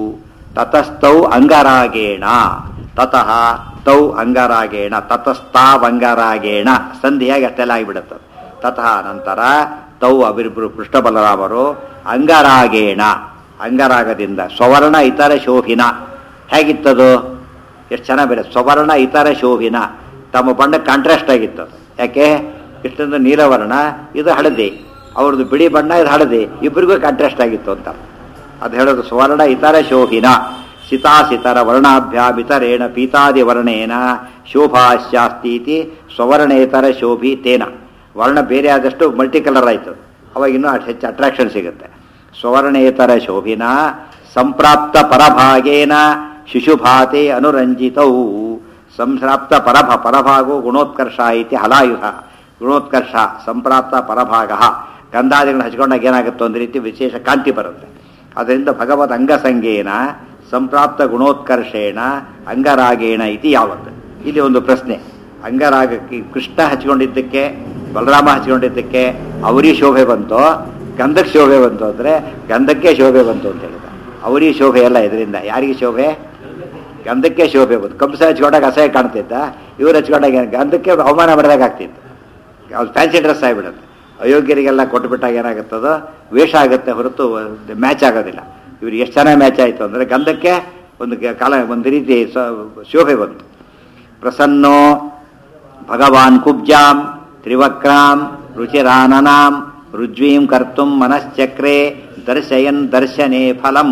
Speaker 1: ತತಸ್ಥೌ ಅಂಗರಾಗೇಣ ತತಃ ತೌ ಅಂಗರಾಗೇಣ ತತಸ್ಥಾವಂಗರಾಗೇಣ ಸಂಧಿಯಾಗಿ ಅಷ್ಟೆಲ್ಲ ಆಗಿಬಿಡುತ್ತದೆ ತತಃ ನಂತರ ತೌ ಅವಿರ್ಬರು ಪೃಷ್ಠಬಲರಾಮರು ಅಂಗರಾಗೇಣ ಅಂಗರಾಗದಿಂದ ಸ್ವರ್ಣ ಇತರ ಶೋಭಿನ ಹೇಗಿತ್ತದು ಎಷ್ಟು ಚೆನ್ನಾಗಿ ಬೇರೆ ಸ್ವರ್ಣ ಇತರ ಶೋಭಿನ ತಮ್ಮ ಬಣ್ಣ ಕಾಂಟ್ರಾಸ್ಟ್ ಆಗಿತ್ತು ಅದು. ಯಾಕೆ ಇಷ್ಟೊಂದು ನೀಲವರ್ಣ ಇದು ಹಳದಿ ಅವ್ರದ್ದು ಬಿಳಿ ಬಣ್ಣ ಇದು ಹಳದಿ ಇಬ್ಬರಿಗೂ ಕಾಂಟ್ರಾಸ್ಟ್ ಆಗಿತ್ತು ಅಂತ ಅದು ಹೇಳೋದು ಸ್ವರ್ಣ ಇತರ ಶೋಭಿನ ಸಿತಾಸಿತರ ವರ್ಣಾಭ್ಯಾಮಿತರೇಣ ಪೀತಾದಿ ವರ್ಣೇನ ಶೋಭಾಶ್ಯಾಸ್ತೀತಿ ಸ್ವರ್ಣೇತರ ಶೋಭಿ ತೇನ ವರ್ಣ ಬೇರೆ ಆದಷ್ಟು ಮಲ್ಟಿ ಕಲರ್ ಆಯಿತು ಅವಾಗ ಇನ್ನೂ ಅಷ್ಟ್ ಹೆಚ್ಚು ಅಟ್ರಾಕ್ಷನ್ ಸಿಗುತ್ತೆ ಸ್ವರ್ಣೇತರ ಶೋಭಿನ ಸಂಪ್ರಾಪ್ತ ಪರಭಾಗೇನ ಶಿಶುಭಾತೆ ಅನುರಂಜಿತೌ ಸಂಪ್ರಾಪ್ತ ಪರಭ ಪರಭಾಗೋ ಗುಣೋತ್ಕರ್ಷ ಇತಿ ಹಲಾಯುಧ ಗುಣೋತ್ಕರ್ಷ ಸಂಪ್ರಾಪ್ತ ಪರಭಾಗ ಗಂಧಾದಿಗಳನ್ನ ಹಚ್ಕೊಂಡಾಗ ಏನಾಗುತ್ತೆ ಒಂದು ರೀತಿ ವಿಶೇಷ ಕಾಂತಿ ಬರುತ್ತೆ ಅದರಿಂದ ಭಗವದ್ ಅಂಗಸಂಗೇನ ಸಂಪ್ರಾಪ್ತ ಗುಣೋತ್ಕರ್ಷೇಣ ಅಂಗರಾಗೇಣ ಇತಿ ಯಾವತ್ತು ಇಲ್ಲಿ ಒಂದು ಪ್ರಶ್ನೆ ಅಂಗರಾಗಕ್ಕೆ ಕೃಷ್ಣ ಹಚ್ಕೊಂಡಿದ್ದಕ್ಕೆ ಬಲರಾಮ ಹಚ್ಕೊಂಡಿದ್ದಕ್ಕೆ ಅವರಿ ಶೋಭೆ ಬಂತು ಗಂಧಕ್ಕೆ ಶೋಭೆ ಬಂತು ಅಂದರೆ ಗಂಧಕ್ಕೆ ಶೋಭೆ ಬಂತು ಅಂತ ಹೇಳಿದ ಅವರಿ ಶೋಭೆ ಅಲ್ಲ ಇದರಿಂದ ಯಾರಿಗೆ ಶೋಭೆ ಗಂಧಕ್ಕೆ ಶೋಭೆ ಬಂತು ಕಂಸ ಹಚ್ಕೊಂಡಾಗ ಅಸಹ್ಯ ಕಾಣ್ತಿದ್ದ ಇವ್ರು ಹಚ್ಕೊಂಡಾಗ ಏನು ಗಂಧಕ್ಕೆ ಅವಮಾನ ಮಾಡಿದಾಗ ಆಗ್ತಿತ್ತು ಅದು ಫ್ಯಾನ್ಸಿ ಡ್ರೆಸ್ ಆಗಿಬಿಡುತ್ತೆ ಅಯೋಗ್ಯರಿಗೆಲ್ಲ ಕೊಟ್ಬಿಟ್ಟಾಗ ಏನಾಗುತ್ತದೋ ವೇಷ ಆಗುತ್ತೆ ಹೊರತು ಮ್ಯಾಚ್ ಆಗೋದಿಲ್ಲ ಇವ್ರಿಗೆ ಎಷ್ಟು ಚೆನ್ನಾಗಿ ಮ್ಯಾಚ್ ಆಯಿತು ಅಂದರೆ ಗಂಧಕ್ಕೆ ಒಂದು ಗ- ಕಾಲ ಒಂದು ರೀತಿ ಸ- ಶೋಭೆ ಬಂತು ಪ್ರಸನ್ನೋ ಭಗವಾನ್ ಕುಬ್ಜಾಂ ತ್ರಿವಕ್ರಾಂ ರುಚಿರಾನನಾಂ ರುಜ್ವೀಂ ಕರ್ತುಂ ಮನಶ್ಚಕ್ರೆ ದರ್ಶಯನ್ ದರ್ಶನೆ ಫಲಂ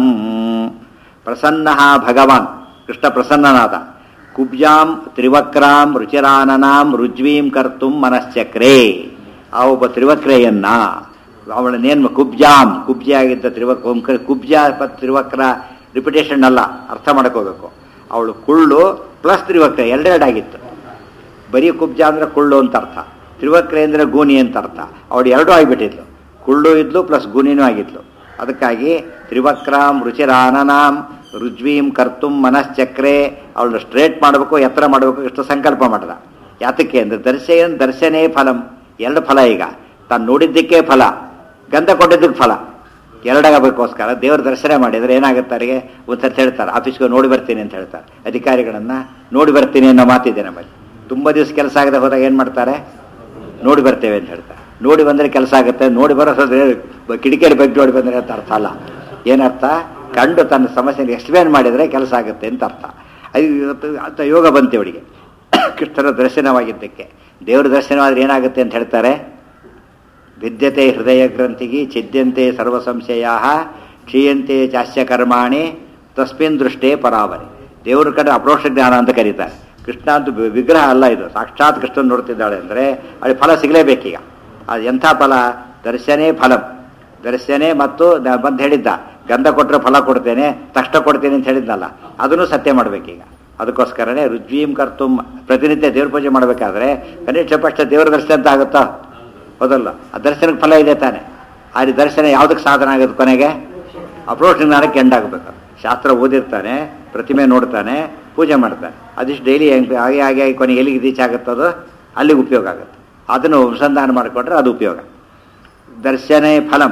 Speaker 1: ಪ್ರಸನ್ನ ಭಗವಾನ್ ಕೃಷ್ಣ ಪ್ರಸನ್ನನಾದ ಕುಬ್ಜಾಂ ತ್ರಿವಕ್ರಾಂ ರುಚಿರಾನನಾಂ ರುಜ್ವೀಂ ಕರ್ತುಂ ಮನಶ್ಚಕ್ರೆ ಆ ಒಬ್ಬ ತ್ರಿವಕ್ರೆಯನ್ನ ಅವಳನ್ನೇನು ಕುಬ್ಜಾಂ ಕುಬ್ಜಿಯಾಗಿದ್ದ ತ್ರಿವಕ್ ಓಂಕಾರ ಕುಬ್ಜ ಪ- ತ್ರಿವಕ್ರ ರಿಪಿಟೇಷನ್ ಅಲ್ಲ ಅರ್ಥ ಮಾಡ್ಕೋಬೇಕು ಅವಳು ಕುಳ್ಳು ಪ್ಲಸ್ ತ್ರಿವಕ್ರ ಎರಡೆರಡಾಗಿತ್ತು ಬರೀ ಕುಬ್ಜ ಅಂದ್ರೆ ಕುಳ್ಳು ಅಂತ ಅರ್ಥ ತ್ರಿವಕ್ರೆ ಅಂದ್ರೆ ಗೂನಿ ಅಂತ ಅರ್ಥ ಅವಳು ಎರಡೂ ಆಗಿಬಿಟ್ಟಿದ್ಲು ಕುಳ್ಳು ಇದ್ಲು ಪ್ಲಸ್ ಗೂನಿನೂ ಆಗಿದ್ಲು ಅದಕ್ಕಾಗಿ ತ್ರಿವಕ್ರಾಂ ರುಚಿರಾನನಾಂ ರುಜ್ವೀಂ ಕರ್ತುಂ ಮನಶ್ಚಕ್ರೆ ಅವಳು ಸ್ಟ್ರೇಟ್ ಮಾಡಬೇಕು ಎತ್ತರ ಮಾಡಬೇಕು ಇಷ್ಟು ಸಂಕಲ್ಪ ಮಾಡ್ದ ಯಾತಕ್ಕೆ ಅಂದ್ರೆ ದರ್ಶಯನ್ ದರ್ಶನೇ ಫಲಂ ಎರಡು ಫಲ ಈಗ ತಾನು ನೋಡಿದ್ದಕ್ಕೆ ಫಲ ಗಂಧ ಕೊಟ್ಟಿದ್ದಕ್ಕೆ ಫಲ ಎರಡಾಗಬೇಕೋಸ್ಕರ ದೇವ್ರ ದರ್ಶನ ಮಾಡಿದರೆ ಏನಾಗುತ್ತೆ ಅವರಿಗೆ ಒಂದ್ಸರ್ತಿ ಹೇಳ್ತಾರೆ ಆಫೀಸ್ಗೆ ನೋಡಿ ಬರ್ತೀನಿ ಅಂತ ಹೇಳ್ತಾರೆ ಅಧಿಕಾರಿಗಳನ್ನ ನೋಡಿ ಬರ್ತೀನಿ ಅನ್ನೋ ಮಾತಿದೆ ನಮ್ಮಲ್ಲಿ ತುಂಬ ದಿವಸ ಕೆಲಸ ಆಗದೆ ಹೋದಾಗ ಏನು ಮಾಡ್ತಾರೆ ನೋಡಿ ಬರ್ತೇವೆ ಅಂತ ಹೇಳ್ತಾರೆ ನೋಡಿ ಬಂದರೆ ಕೆಲಸ ಆಗುತ್ತೆ ನೋಡಿ ಬರೋದ್ರೆ ಕಿಡಿಕಿಯಲ್ಲಿ ಬಗ್ಗೆ ನೋಡಿ ಬಂದರೆ ಅಂತ ಅರ್ಥ ಅಲ್ಲ ಏನರ್ಥ ಕಂಡು ತನ್ನ ಸಮಸ್ಯೆನ ಎಕ್ಸ್ಪ್ಲೇನ್ ಮಾಡಿದರೆ ಕೆಲಸ ಆಗುತ್ತೆ ಅಂತ ಅರ್ಥ ಅದು ಇವತ್ತು ಅಂತ ಯೋಗ ಬಂತು ಇವಳಿಗೆ ಕೃಷ್ಣನ ದರ್ಶನವಾಗಿದ್ದಕ್ಕೆ ದೇವರ ದರ್ಶನವಾದ್ರೆ ಏನಾಗುತ್ತೆ ಅಂತ ಹೇಳ್ತಾರೆ ವಿದ್ಯತೆ ಹೃದಯ ಗ್ರಂಥಿಗೆ ಛಿದ್ಯಂತೆ ಸರ್ವ ಸಂಶಯ ಕ್ಷೀಯಂತೆ ಚಾಸ್ಯ ಕರ್ಮಾಣಿ ತಸ್ಮಿನ್ ದೃಷ್ಟೇ ಪರಾವರಿ ದೇವ್ರ ಕಡೆ ಅಪ್ರೋಕ್ಷ ಜ್ಞಾನ ಅಂತ ಕರೀತಾರೆ ಕೃಷ್ಣ ಅಂತ ವಿ- ವಿಗ್ರಹ ಅಲ್ಲ ಇದು ಸಾಕ್ಷಾತ್ ಕೃಷ್ಣನ್ ನೋಡ್ತಿದ್ದಾಳೆ ಅಂದರೆ ಅಲ್ಲಿ ಫಲ ಸಿಗಲೇಬೇಕೀಗ ಅದು ಎಂಥ ಫಲ ದರ್ಶನೇ ಫಲಂ ದರ್ಶನೇ ಮತ್ತು ನ- ಬಂದು ಹೇಳಿದ್ದ ಗಂಧ ಕೊಟ್ಟರೆ ಫಲ ಕೊಡ್ತೇನೆ ತಕ್ಷಣ ಕೊಡ್ತೇನೆ ಅಂತ ಹೇಳಿದ್ನಲ್ಲ ಅದನ್ನು ಸತ್ಯ ಮಾಡಬೇಕೀಗ ಅದಕ್ಕೋಸ್ಕರನೇ ರುಜ್ವೀಂ ಕರ್ತುಂ ಪ್ರತಿನಿತ್ಯ ದೇವ್ರ ಪೂಜೆ ಮಾಡಬೇಕಾದ್ರೆ ಕನಿಷ್ಠ ಪಕ್ಷ ದೇವರ ದರ್ಶನ ಅಂತ ಆಗುತ್ತಾ ಹೌದಲ್ಲ ಆ ದರ್ಶನಕ್ಕೆ ಫಲ ಇದೆ ತಾನೆ ಆ ದರ್ಶನ ಯಾವುದಕ್ಕೆ ಸಾಧನ ಆಗುತ್ತೆ ಕೊನೆಗೆ ಅಪ್ರೋಚ್ ಜ್ಞಾನಕ್ಕೆ ಎಂಡಾಗಬೇಕು ಶಾಸ್ತ್ರ ಓದಿರ್ತಾನೆ ಪ್ರತಿಮೆ ನೋಡ್ತಾನೆ ಪೂಜೆ ಮಾಡ್ತಾನೆ ಅದಿಷ್ಟು ಡೈಲಿ ಹಾಗೆ ಹಾಗೆ ಆಗಿ ಕೊನೆಗೆ ಎಲ್ಲಿಗೆ ರೀಚ್ ಆಗುತ್ತದೋ ಅಲ್ಲಿಗೆ ಉಪಯೋಗ ಆಗುತ್ತೆ ಅದನ್ನು ಅನುಸಂಧಾನ ಮಾಡಿಕೊಂಡ್ರೆ ಅದು ಉಪಯೋಗ ದರ್ಶನೇ ಫಲಂ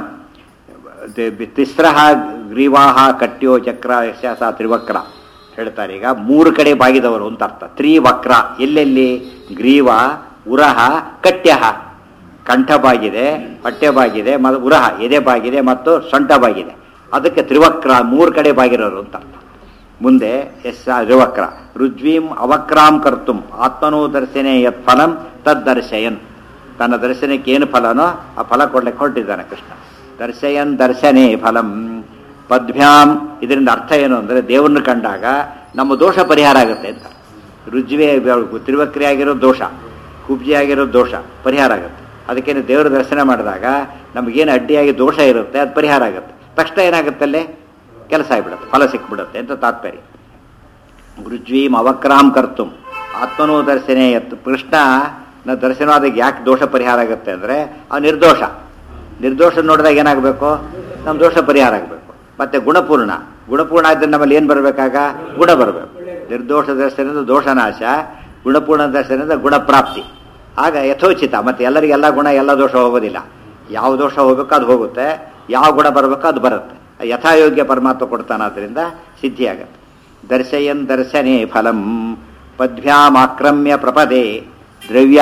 Speaker 1: ದ- ತಿಸ್ರ ಗ್ರೀವಾಹ ಕಟ್ಯೋ ಚಕ್ರ ಯಶಸ ತ್ರಿವಕ್ರ ಹೇಳ್ತಾರೆ ಈಗ ಮೂರು ಕಡೆ ಬಾಗಿದವರು ಅಂತ ಅರ್ಥ ತ್ರಿವಕ್ರ ಎಲ್ಲೆಲ್ಲಿ ಗ್ರೀವ ಉರಹ ಕಟ್ಯಹ ಕಂಠ ಬಾಗಿದೆ ಹೊಟ್ಟೆ ಬಾಗಿದೆ ಮತ್ತು ಉರಹ ಎದೆ ಬಾಗಿದೆ ಮತ್ತು ಸೊಂಟ ಬಾಗಿದೆ ಅದಕ್ಕೆ ತ್ರಿವಕ್ರ ಮೂರು ಕಡೆ ಬಾಗಿರೋರು ಅಂತ ಅರ್ಥ ಮುಂದೆ ಎಸ್ ತ್ರಿವಕ್ರ ರುಜ್ವೀಂ ಅವಕ್ರಾಂ ಕರ್ತುಂ ಆತ್ಮನೋ ದರ್ಶನೆ ಯತ್ ಫಲಂ ತದ್ದರ್ಶಯನ್ ತನ್ನ ದರ್ಶನಕ್ಕೆ ಏನು ಫಲನೋ ಆ ಫಲ ಕೊಡ್ಲಿಕ್ಕೆ ಹೊರಟಿದ್ದಾನೆ ಕೃಷ್ಣ ದರ್ಶಯನ್ ದರ್ಶನೇ ಫಲಂ ಪದ್ಭ್ಯಾಂ ಇದರಿಂದ ಅರ್ಥ ಏನು ಅಂದರೆ ದೇವರನ್ನು ಕಂಡಾಗ ನಮ್ಮ ದೋಷ ಪರಿಹಾರ ಆಗುತ್ತೆ ಅಂತ ರುಜ್ವೆ ತ್ರಿವಕ್ರಿ ಆಗಿರೋ ದೋಷ ಕುಬ್ಜಿ ಆಗಿರೋ ದೋಷ ಪರಿಹಾರ ಆಗುತ್ತೆ ಅದಕ್ಕೇನು ದೇವರ ದರ್ಶನ ಮಾಡಿದಾಗ ನಮಗೇನು ಅಡ್ಡಿಯಾಗಿ ದೋಷ ಇರುತ್ತೆ ಅದು ಪರಿಹಾರ ಆಗುತ್ತೆ ತಕ್ಷಣ ಏನಾಗುತ್ತೆ ಅಲ್ಲೇ ಕೆಲಸ ಆಗಿಬಿಡುತ್ತೆ ಫಲ ಸಿಕ್ಬಿಡುತ್ತೆ ಅಂತ ತಾತ್ಪರ್ಯ ಗುರುಜ್ವೀಂ ಅವಕ್ರಾಂ ಕರ್ತುಂ ಆತ್ಮನೋ ದರ್ಶನೇ ಎತ್ತು ಕೃಷ್ಣ ನ ದರ್ಶನವಾದಾಗ ಯಾಕೆ ದೋಷ ಪರಿಹಾರ ಆಗುತ್ತೆ ಅಂದರೆ ಆ ನಿರ್ದೋಷ ನಿರ್ದೋಷ ನೋಡಿದಾಗ ಏನಾಗಬೇಕು ನಮ್ಮ ದೋಷ ಪರಿಹಾರ ಆಗಬೇಕು ಮತ್ತೆ ಗುಣಪೂರ್ಣ ಗುಣಪೂರ್ಣ ಆದ್ರೆ ನಮ್ಮಲ್ಲಿ ಏನು ಬರಬೇಕಾಗ ಗುಣ ಬರಬೇಕು ನಿರ್ದೋಷ ದರ್ಶನದ ದೋಷನಾಶ ಗುಣಪೂರ್ಣ ದರ್ಶನದ ಗುಣಪ್ರಾಪ್ತಿ ಆಗ ಯಥೋಚಿತ ಮತ್ತೆ ಎಲ್ಲರಿಗೆಲ್ಲ ಗುಣ ಎಲ್ಲ ದೋಷ ಹೋಗೋದಿಲ್ಲ ಯಾವ ದೋಷ ಹೋಗ್ಬೇಕೋ ಅದು ಹೋಗುತ್ತೆ ಯಾವ ಗುಣ ಬರಬೇಕೋ ಅದು ಬರುತ್ತೆ ಯಥಾಯೋಗ್ಯ ಪರಮಾತ್ಮ ಕೊಡ್ತಾನಾದ್ರಿಂದ ಸಿದ್ಧಿಯಾಗತ್ತೆ ದರ್ಶಯನ್ ದರ್ಶನೇ ಫಲಂ ಪದ್ಭ್ಯಾಮಾಕ್ರಮ್ಯ ಪ್ರಪದೆ ದ್ರವ್ಯ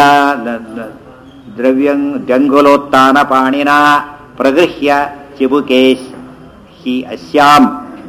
Speaker 1: ದ್ರವ್ಯಂ ಜಂಗುಲೋತ್ಥಾನ ಪಾಣಿನ ಪ್ರಗೃಹ್ಯ ಚಿಬುಕೇಶ್ ಹಿ ಅಸ್ಯಾಂ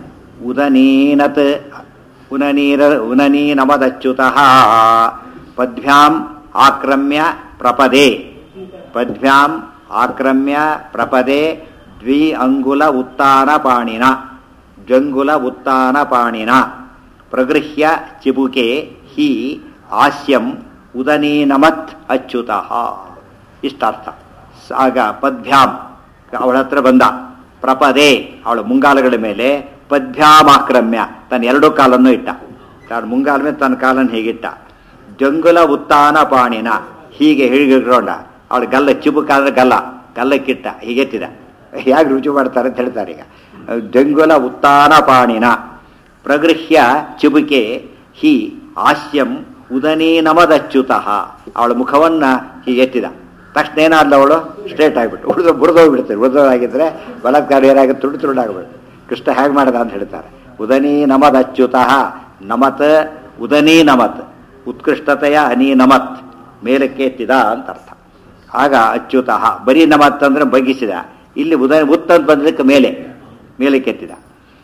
Speaker 1: ಉದನೀನತ್ ಉನನೀರ ಉನನೀನಮದಚ್ಯುತಃ ಪದ್ಭ್ಯಾಂ ಆಕ್ರಮ್ಯ ಪ್ರಪದೆ ಪದ್ಭ್ಯಾಂ ಆಕ್ರಮ್ಯ ಪ್ರಪದೆ ದ್ವಿ ಅಂಗುಲ ಉತ್ಥಾನ ಪಾಣಿನ ಜಂಗುಲ ಉತ್ಥಾನ ಪಾಣಿನ ಪ್ರಗೃಹ್ಯ ಚಿಬುಕೆ ಹಿ ಹಾಸ್ಯಂ ಉದನೀನಮತ್ ಅಚ್ಯುತಃ ಇಷ್ಟಾರ್ಥ ಆಗ ಪದ್ಭ್ಯಾಂ ಅವಳ ಹತ್ರ ಬಂದ ಪ್ರಪದೆ ಅವಳ ಮುಂಗಾಲಗಳ ಮೇಲೆ ಪದ್ಭ್ಯಾಮಾಕ್ರಮ್ಯ ತನ್ನ ಎರಡು ಕಾಲನ್ನು ಇಟ್ಟ ತಾನು ಮುಂಗಾಲ ಮೇಲೆ ತನ್ನ ಕಾಲನ್ನು ಹೇಗಿಟ್ಟ ಜಂಗುಲ ಉತ್ಥಾನ ಪಾಣಿನ ಹೀಗೆ ಹಿಡಿಗಿಟ್ಕೊಂಡ ಅವಳು ಗಲ್ಲ ಚಿಬುಕಾದ್ರೆ ಗಲ್ಲ ಗಲ್ಲಕ್ಕಿಟ್ಟ ಹೀಗೆತ್ತಿದ ಹೇಗೆ ರುಚಿ ಮಾಡ್ತಾರೆ ಅಂತ ಹೇಳ್ತಾರೆ ಈಗ ಜಂಗುಲ ಉತ್ಥಾನ ಪಾಣಿನ ಪ್ರಗೃಹ್ಯ ಚಿಬುಕೆ ಹಿ ಹಾಸ್ಯಂ ಉದನೇ ನಮದಚ್ಯುತಃ ಅವಳ ಮುಖವನ್ನ ಹೀಗೆ ಎತ್ತಿದ ತಕ್ಷಣ ಏನಾದ್ಲು ಅವಳು ಸ್ಟ್ರೇಟ್ ಆಗಿಬಿಟ್ಟು ಉಳಿದು ಬುರಿದೋಗ್ಬಿಡ್ತಾರೆ ಬುರಿದೋಗಿದ್ರೆ ಬಲತ್ಕಾರ ಏನಾಗುತ್ತೆ ತುಡು ತುರುಡಾಗ್ಬಿಟ್ಟು ಕೃಷ್ಣ ಹೇಗೆ ಮಾಡದ ಅಂತ ಹೇಳ್ತಾರೆ ಉದನೀ ನಮದ್ ಅಚ್ಯುತಃ ನಮತ್ ಉದನೀ ನಮತ್ ಉತ್ಕೃಷ್ಟತೆಯ ಅನೀ ನಮತ್ ಮೇಲಕ್ಕೆ ಎತ್ತಿದ ಅಂತ ಅರ್ಥ ಆಗ ಅಚ್ಯುತಃ ಬರೀ ನಮತ್ ಅಂದ್ರೆ ಬಗ್ಗಿಸಿದ ಇಲ್ಲಿ ಉದ ಉತ್ತಂತ ಬಂದದಕ್ಕೆ ಮೇಲೆ ಮೇಲಕ್ಕೆ ಎತ್ತಿದ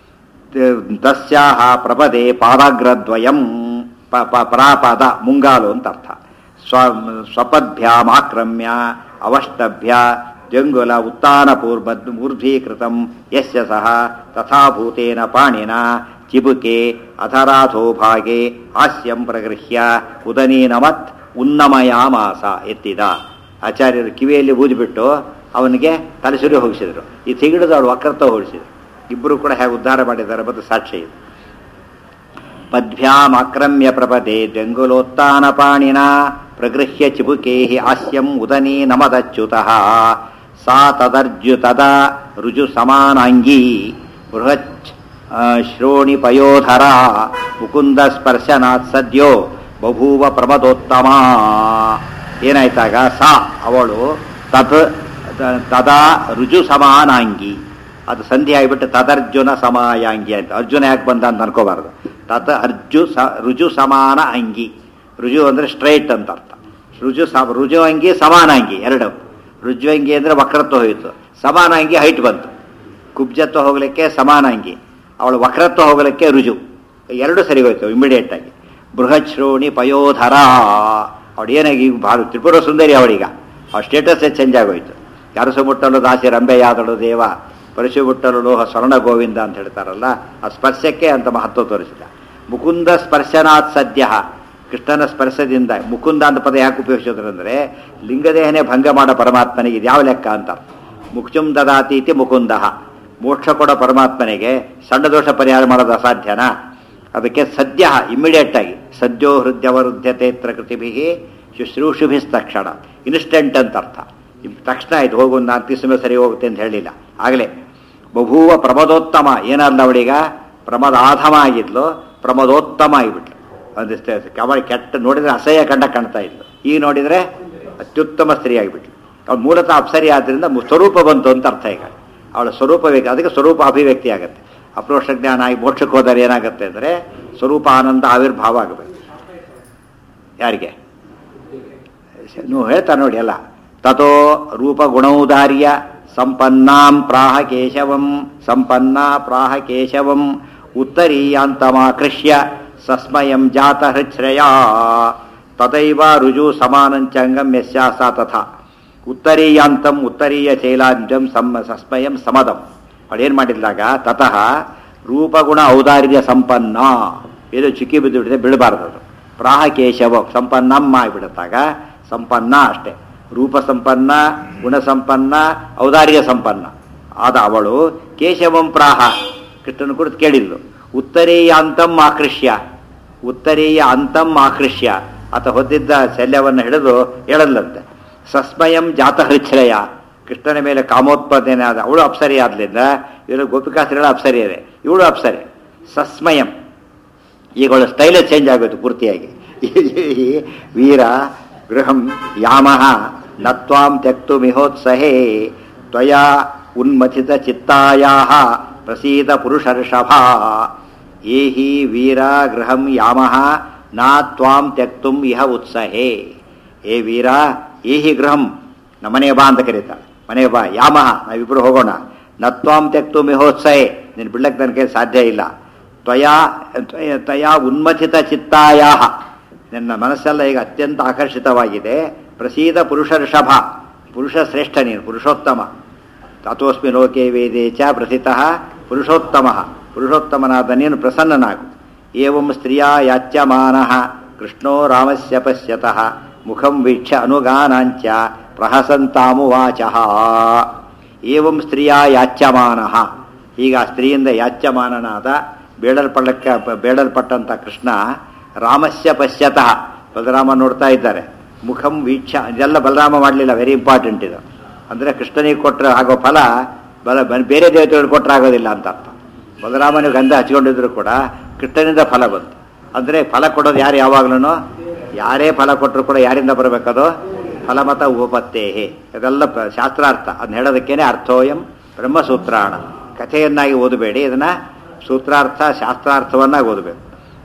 Speaker 1: ತಸ್ಯಾಹ ಪ್ರಪದೆ ಪಾದಾಗ್ರದ್ವಯಂ ಪ ಪ ಪರಾಪಾದ ಮುಂಗಾಲು ಅಂತ ಅರ್ಥ ಸ್ವ ಸ್ವಪದ್ಭ್ಯಾಮಾಕ್ರಮ್ಯ ಅವಷ್ಟಭ್ಯ ಜಂಗುಲ ಉತ್ಥಾನ ಪೂರ್ವದ್ ಊರ್ಧ್ವೀಕೃತಂ ಯಸ್ಯ ಸಹ ತಥಾಭೂತೇನ ಪಾಣಿನ ಚಿಬುಕೆ ಅಧರಾಥೋ ಭಾಗೆ ಹಾಸ್ಯಂ ಪ್ರಗೃಹ್ಯ ಉದನೀನಮತ್ ಉನ್ನಮಯಾಮಾಸ ಎತ್ತಿದ ಆಚಾರ್ಯರು ಕಿವಿಯಲ್ಲಿ ಊದಿಬಿಟ್ಟು ಅವನಿಗೆ ತಲೆಸುರಿ ಹೋಗಿಸಿದರು ಈ ತಿಗಿಡಿದು ಅವಳು ವಕ್ರತ ಹೋಲಿಸಿದರು ಇಬ್ಬರು ಕೂಡ ಹೇಗೆ ಉದ್ಧಾರ ಮಾಡಿದ್ದಾರೆ ಮತ್ತು ಸಾಕ್ಷಿ ಇದು ಪದ್ಭ್ಯಾಮಾಕ್ರಮ್ಯ ಪ್ರಪದೆ ಜಂಗುಲೋತ್ಥಾನ ಪಾಣಿನ ಪ್ರಗೃಹ್ಯ ಚಿಬುಕೆ ಹಾಸ್ಯಂ ಉದನೀ ನಮದಚ್ಯುತಃ ಸಾ ತದರ್ಜು ತದ ರುಜು ಸಮಾನಾಂಗೀ ಬೃಹಚ್ ಆ, ಶ್ರೋಣಿ ಪಯೋಧರ ಮುಕುಂದ ಸ್ಪರ್ಶನಾತ್ ಸದ್ಯೋ ಬಭೂವ ಪ್ರಮದೋತ್ತಮ ಏನಾಯ್ತಾಗ ಸಾ ಅವಳು ತತ್ ತ- ತದಾ ರುಜು ಸಮಾನಾಂಗಿ ಅದು ಸಂಧಿ ಆಗಿಬಿಟ್ಟು ತದರ್ಜುನ ಸಮಾಯಾಂಗಿ ಅಂತ ಅರ್ಜುನ ಯಾಕೆ ಬಂದ ಅಂತ ಅನ್ಕೋಬಾರ್ದು ತತ್ ಅರ್ಜು ಸ ರುಜು ಸಮಾನ ಅಂಗಿ ರುಜು ಅಂದರೆ ಸ್ಟ್ರೈಟ್ ಅಂತ ಅರ್ಥ ರುಜು ಸ ರುಜು ಅಂಗಿ ಸಮಾನಾಂಗಿ ಎರಡು ರುಜು ಅಂಗಿ ಅಂದರೆ ವಕ್ರತ್ವ ಹೋಯಿತು ಸಮಾನಾಂಗಿ ಹೈಟ್ ಬಂತು ಕುಬ್ಜತ್ವ ಹೋಗಲಿಕ್ಕೆ ಸಮಾನಾಂಗಿ ಅವಳು ವಕ್ರತ್ವ ಹೋಗಲಿಕ್ಕೆ ರುಜು ಎರಡು ಸರಿ ಹೋಯ್ತು ಇಮಿಡಿಯೇಟ್ ಆಗಿ ಬೃಹತ್ ಶ್ರೋಣಿ ಪಯೋಧರ ಅವಳು ಏನಾಗಿ ಈಗ ಭಾಳ ತ್ರಿಪುರ ಸುಂದರಿ ಅವಳೀಗ ಅವಳ ಸ್ಟೇಟಸ್ಸೇ ಚೇಂಜ್ ಆಗೋಯ್ತು ಯಾರಸು ಮುಟ್ಟಲು ದಾಸಿ ರಂಬೆಯಾದಳು ದೇವ ಪರಶು ಮುಟ್ಟಲು ಲೋಹ ಸ್ವರ್ಣ ಗೋವಿಂದ ಅಂತ ಹೇಳ್ತಾರಲ್ಲ ಆ ಸ್ಪರ್ಶಕ್ಕೆ ಅಂತ ಮಹತ್ವ ತೋರಿಸಿದ ಮುಕುಂದ ಸ್ಪರ್ಶನಾತ್ ಸದ್ಯ ಕೃಷ್ಣನ ಸ್ಪರ್ಶದಿಂದ ಮುಕುಂದ ಅಂತ ಪದ ಯಾಕೆ ಉಪಯೋಗಿಸಿದ್ರು ಅಂದರೆ ಲಿಂಗದೇಹನೇ ಭಂಗ ಮಾಡೋ ಪರಮಾತ್ಮನಿಗೆ ಇದು ಯಾವ ಲೆಕ್ಕ ಅಂತ ಮುಕ್ಷುಂ ದದಾತೀತಿ ಮುಕುಂದ ಮೋಕ್ಷ ಕೊಡೋ ಪರಮಾತ್ಮನಿಗೆ ಸಣ್ಣ ದೋಷ ಪರಿಹಾರ ಮಾಡೋದು ಅಸಾಧ್ಯನಾ ಅದಕ್ಕೆ ಸದ್ಯ ಇಮ್ಮಿಡಿಯೇಟ್ ಆಗಿ ಸದ್ಯೋ ಹೃದಯವರುದ್ಧತೆ ಪ್ರಕೃತಿಭಿ ಶುಶ್ರೂಷುಭಿಸ್ತಕ್ಷಣ ಇನ್ಸ್ಟೆಂಟ್ ಅಂತ ಅರ್ಥ ಇದ್ ತಕ್ಷಣ ಆಯ್ತು ಹೋಗು ಒಂದು ನಾಲ್ಕು ದಿವಸ ಸರಿ ಹೋಗುತ್ತೆ ಅಂತ ಹೇಳಿಲ್ಲ ಆಗಲೇ ಬಹುವ ಪ್ರಮದೋತ್ತಮ ಏನಲ್ಲ ಅವಳೀಗ ಪ್ರಮದಾಧಮ ಆಗಿದ್ಲು ಪ್ರಮದೋತ್ತಮ ಆಗಿಬಿಟ್ಲು ಒಂದಿಷ್ಟೇ ಕವಳ ಕೆಟ್ಟ ನೋಡಿದ್ರೆ ಅಸಹ್ಯ ಕಂಡ ಕಾಣ್ತಾ ಇದ್ಲು ಈಗ ನೋಡಿದರೆ ಅತ್ಯುತ್ತಮ ಸ್ತ್ರೀ ಆಗಿಬಿಟ್ಲು ಅವಳು ಮೂಲತಃ ಅಪ್ಸರಿ ಆದ್ದರಿಂದ ಮು- ಸ್ವರೂಪ ಬಂತು ಅಂತ ಅರ್ಥ ಈಗ ಅವಳ ಸ್ವರೂಪ ವ್ಯಕ್ತಿ ಅದಕ್ಕೆ ಸ್ವರೂಪ ಅಭಿವ್ಯಕ್ತಿ ಆಗುತ್ತೆ ಅಪ್ರೋಷ ಜ್ಞಾನ ಆಗಿ ಮೋಕ್ಷಕ್ಕೆ ಹೋದರೆ ಏನಾಗುತ್ತೆ ಅಂದರೆ ಸ್ವರೂಪ ಆನಂದ ಆವಿರ್ಭಾವ ಆಗಬೇಕು ಯಾರಿಗೆ ನೀವು ಹೇಳ್ತಾ ನೋಡಿ ಅಲ್ಲ ತಥೋ ರೂಪ ಗುಣೌದಾರ್ಯ ಸಂಪನ್ನಾಂ ಪ್ರಾಹ ಕೇಶವಂ ಸಂಪನ್ನ ಪ್ರಾಹ ಕೇಶವಂ ಉತ್ತರೀಯಾಂತಮಾಕೃಷ್ಯ ಸಸ್ಮಯಂ ಜಾತ ಹೃಚ್ಛ್ರಯ ತಥೈವ ರುಜು ಸಮಾನಂಚಾಂಗಂ ಯಸ್ಯಾ ಸಾ ತಥಾ ಉತ್ತರೀಯಾಂತಂ ಉತ್ತರೀಯ ಚೈಲಾಂಜಂ ಸಮ್ ಸಸ್ಮಯಂ ಸಮದಂ ಅವಳೇನು ಮಾಡಿದ್ಲಾಗ ತತಃ ರೂಪಗುಣ ಔದಾರ್ಯ ಸಂಪನ್ನ ಇದು ಚಿಕ್ಕಿ ಬಿದ್ದು ಬಿಟ್ಟಿದೆ ಬೀಳಬಾರ್ದು ಅದು ಪ್ರಾಹ ಕೇಶವ ಸಂಪನ್ನಮ್ಮ ಆಗಿಬಿಡುತ್ತಾಗ ಸಂಪನ್ನ ಅಷ್ಟೇ ರೂಪ ಸಂಪನ್ನ ಗುಣ ಸಂಪನ್ನ ಔದಾರ್ಯ ಸಂಪನ್ನ ಆದ ಅವಳು ಕೇಶವಂ ಪ್ರಾಹ ಕೃಷ್ಣನ ಕುರಿತು ಕೇಳಿದ್ಲು ಉತ್ತರೀಯ ಅಂತಂ ಆಕೃಷ್ಯ ಉತ್ತರೀಯ ಅಂತಂ ಆಕೃಷ್ಯ ಆತ ಹೊದ್ದಿದ್ದ ಶಲ್ಯವನ್ನು ಹಿಡಿದು ಹೇಳಲ್ಲಂತೆ ಸಸ್ಮಯಂ ಜಾತಹೃಚ್ಛ್ರಯ ಕೃಷ್ಣನ ಮೇಲೆ ಕಾಮೋತ್ಪಾದನೆ ಆದ ಅವಳು ಅಪ್ಸರಿ ಆದ್ಲಿಂದ ಇವಳು ಗೋಪಿಕಾಸ್ತ್ರೀಗಳ ಅಪ್ಸರಿ ಇದೆ ಇವಳು ಅಪ್ಸರಿ ಸಸ್ಮಯಂ ಈಗ ಅವಳ ಸ್ಟೈಲೇ ಚೇಂಜ್ ಆಗೋಯ್ತು ಪೂರ್ತಿಯಾಗಿ ವೀರ ಗೃಹಂ ಯಾಮಃ ನತ್ವಾಂ ತ್ಯಕ್ತು ಮಿಹೋತ್ಸಹೇ ತ್ವಯಾ ಉನ್ಮಥಿತ ಚಿತ್ತಾಯಾ ಪ್ರಸೀದ ಪುರುಷರ್ಷಭ ಏಹಿ ವೀರ ಗೃಹಂ ಯಾಮಃ ನಾ ತ್ವಾಂ ತ್ಯಕ್ತುಂ ಇಹ ಉತ್ಸಹೇ ಏ ವೀರ ಏಹಿ ಗೃಹಂ ನಮ್ಮನೆ ಬಾ ಅಂತ ಕರೀತಾಳೆ ಮನೆ ಬಾ ಯಾಮಃ ನಾವಿಬ್ರು ಹೋಗೋಣ ನತ್ವಾಂ ತ್ಯಕ್ತು ಮಿಹೋತ್ಸಹೇ ನೀನು ಬಿಡ್ಲಕ್ಕೆ ನನಗೆ ಸಾಧ್ಯ ಇಲ್ಲ ತ್ವಯಾ ತ್ವಯ- ತ್ವಯಾ ಉನ್ಮಥಿತ ಚಿತ್ತಾಯ ನನ್ನ ಮನಸ್ಸೆಲ್ಲ ಈಗ ಅತ್ಯಂತ ಆಕರ್ಷಿತವಾಗಿದೆ ಪ್ರಸೀದ ಪುರುಷ ಋಷಭ ಪುರುಷ ಶ್ರೇಷ್ಠ ನೀನು ಪುರುಷೋತ್ತಮ ತಥೋಸ್ಮಿ ಲೋಕೆ ವೇದೇ ಚ ಪ್ರಸಿತಃ ಪುರುಷೋತ್ತಮ ಪುರುಷೋತ್ತಮನಾದ ನೀನು ಪ್ರಸನ್ನನಾಗು ಏವಂ ಸ್ತ್ರೀಯ ಯಾಚ್ಯಮಾನಃ ಕೃಷ್ಣೋ ರಾಮಸ್ಯ ಪಶ್ಯತಃ ಮುಖಂ ವೀಕ್ಷ್ಯ ಅನುಗಾನಾಂಚ ಪ್ರಹಸಂತಾಮುವಾಚಃ ಏವಂ ಸ್ತ್ರೀಯ ಯಾಚ್ಯಮಾನಃ ಈಗ ಆ ಸ್ತ್ರೀಯಿಂದ ಯಾಚ್ಯಮಾನನಾದ ಬೇಡಲ್ಪಡಕ್ಕೆ ಬೇಡಲ್ಪಟ್ಟಂಥ ಕೃಷ್ಣ ರಾಮಸ್ಯ ಪಶ್ಯತಃ ಬಲರಾಮ ನೋಡ್ತಾ ಇದ್ದಾರೆ ಮುಖಂ ವೀಕ್ಷ ಇದೆಲ್ಲ ಬಲರಾಮ ಮಾಡಲಿಲ್ಲ ವೆರಿ ಇಂಪಾರ್ಟೆಂಟ್ ಇದು ಅಂದರೆ ಕೃಷ್ಣನಿಗೆ ಕೊಟ್ಟರೆ ಆಗೋ ಫಲ ಬಲ ಬ- ಬೇರೆ ದೇವತೆಗಳು ಕೊಟ್ಟರೆ ಆಗೋದಿಲ್ಲ ಅಂತ ಅರ್ಥ ಬಲರಾಮನಿಗೆ ಗಂಧ ಹಚ್ಕೊಂಡಿದ್ರು ಕೂಡ ಕೃಷ್ಣನಿಂದ ಫಲ ಬಂತು ಅಂದರೆ ಫಲ ಕೊಡೋದು ಯಾರು ಯಾವಾಗ್ಲೂ ಯಾರೇ ಫಲ ಕೊಟ್ಟರು ಕೂಡ ಯಾರಿಂದ ಬರಬೇಕದು ಫಲಮತ ಉಪತ್ತೇಹೆ ಇದೆಲ್ಲ ಪ- ಶಾಸ್ತ್ರಾರ್ಥ ಅದನ್ನ ಹೇಳೋದಕ್ಕೇನೆ ಅರ್ಥೋಯಂ ಬ್ರಹ್ಮಸೂತ್ರಾಣ ಕಥೆಯನ್ನಾಗಿ ಓದಬೇಡಿ ಇದನ್ನ ಸೂತ್ರಾರ್ಥ ಶಾಸ್ತ್ರಾರ್ಥವನ್ನಾಗಿ ಓದಬೇಕು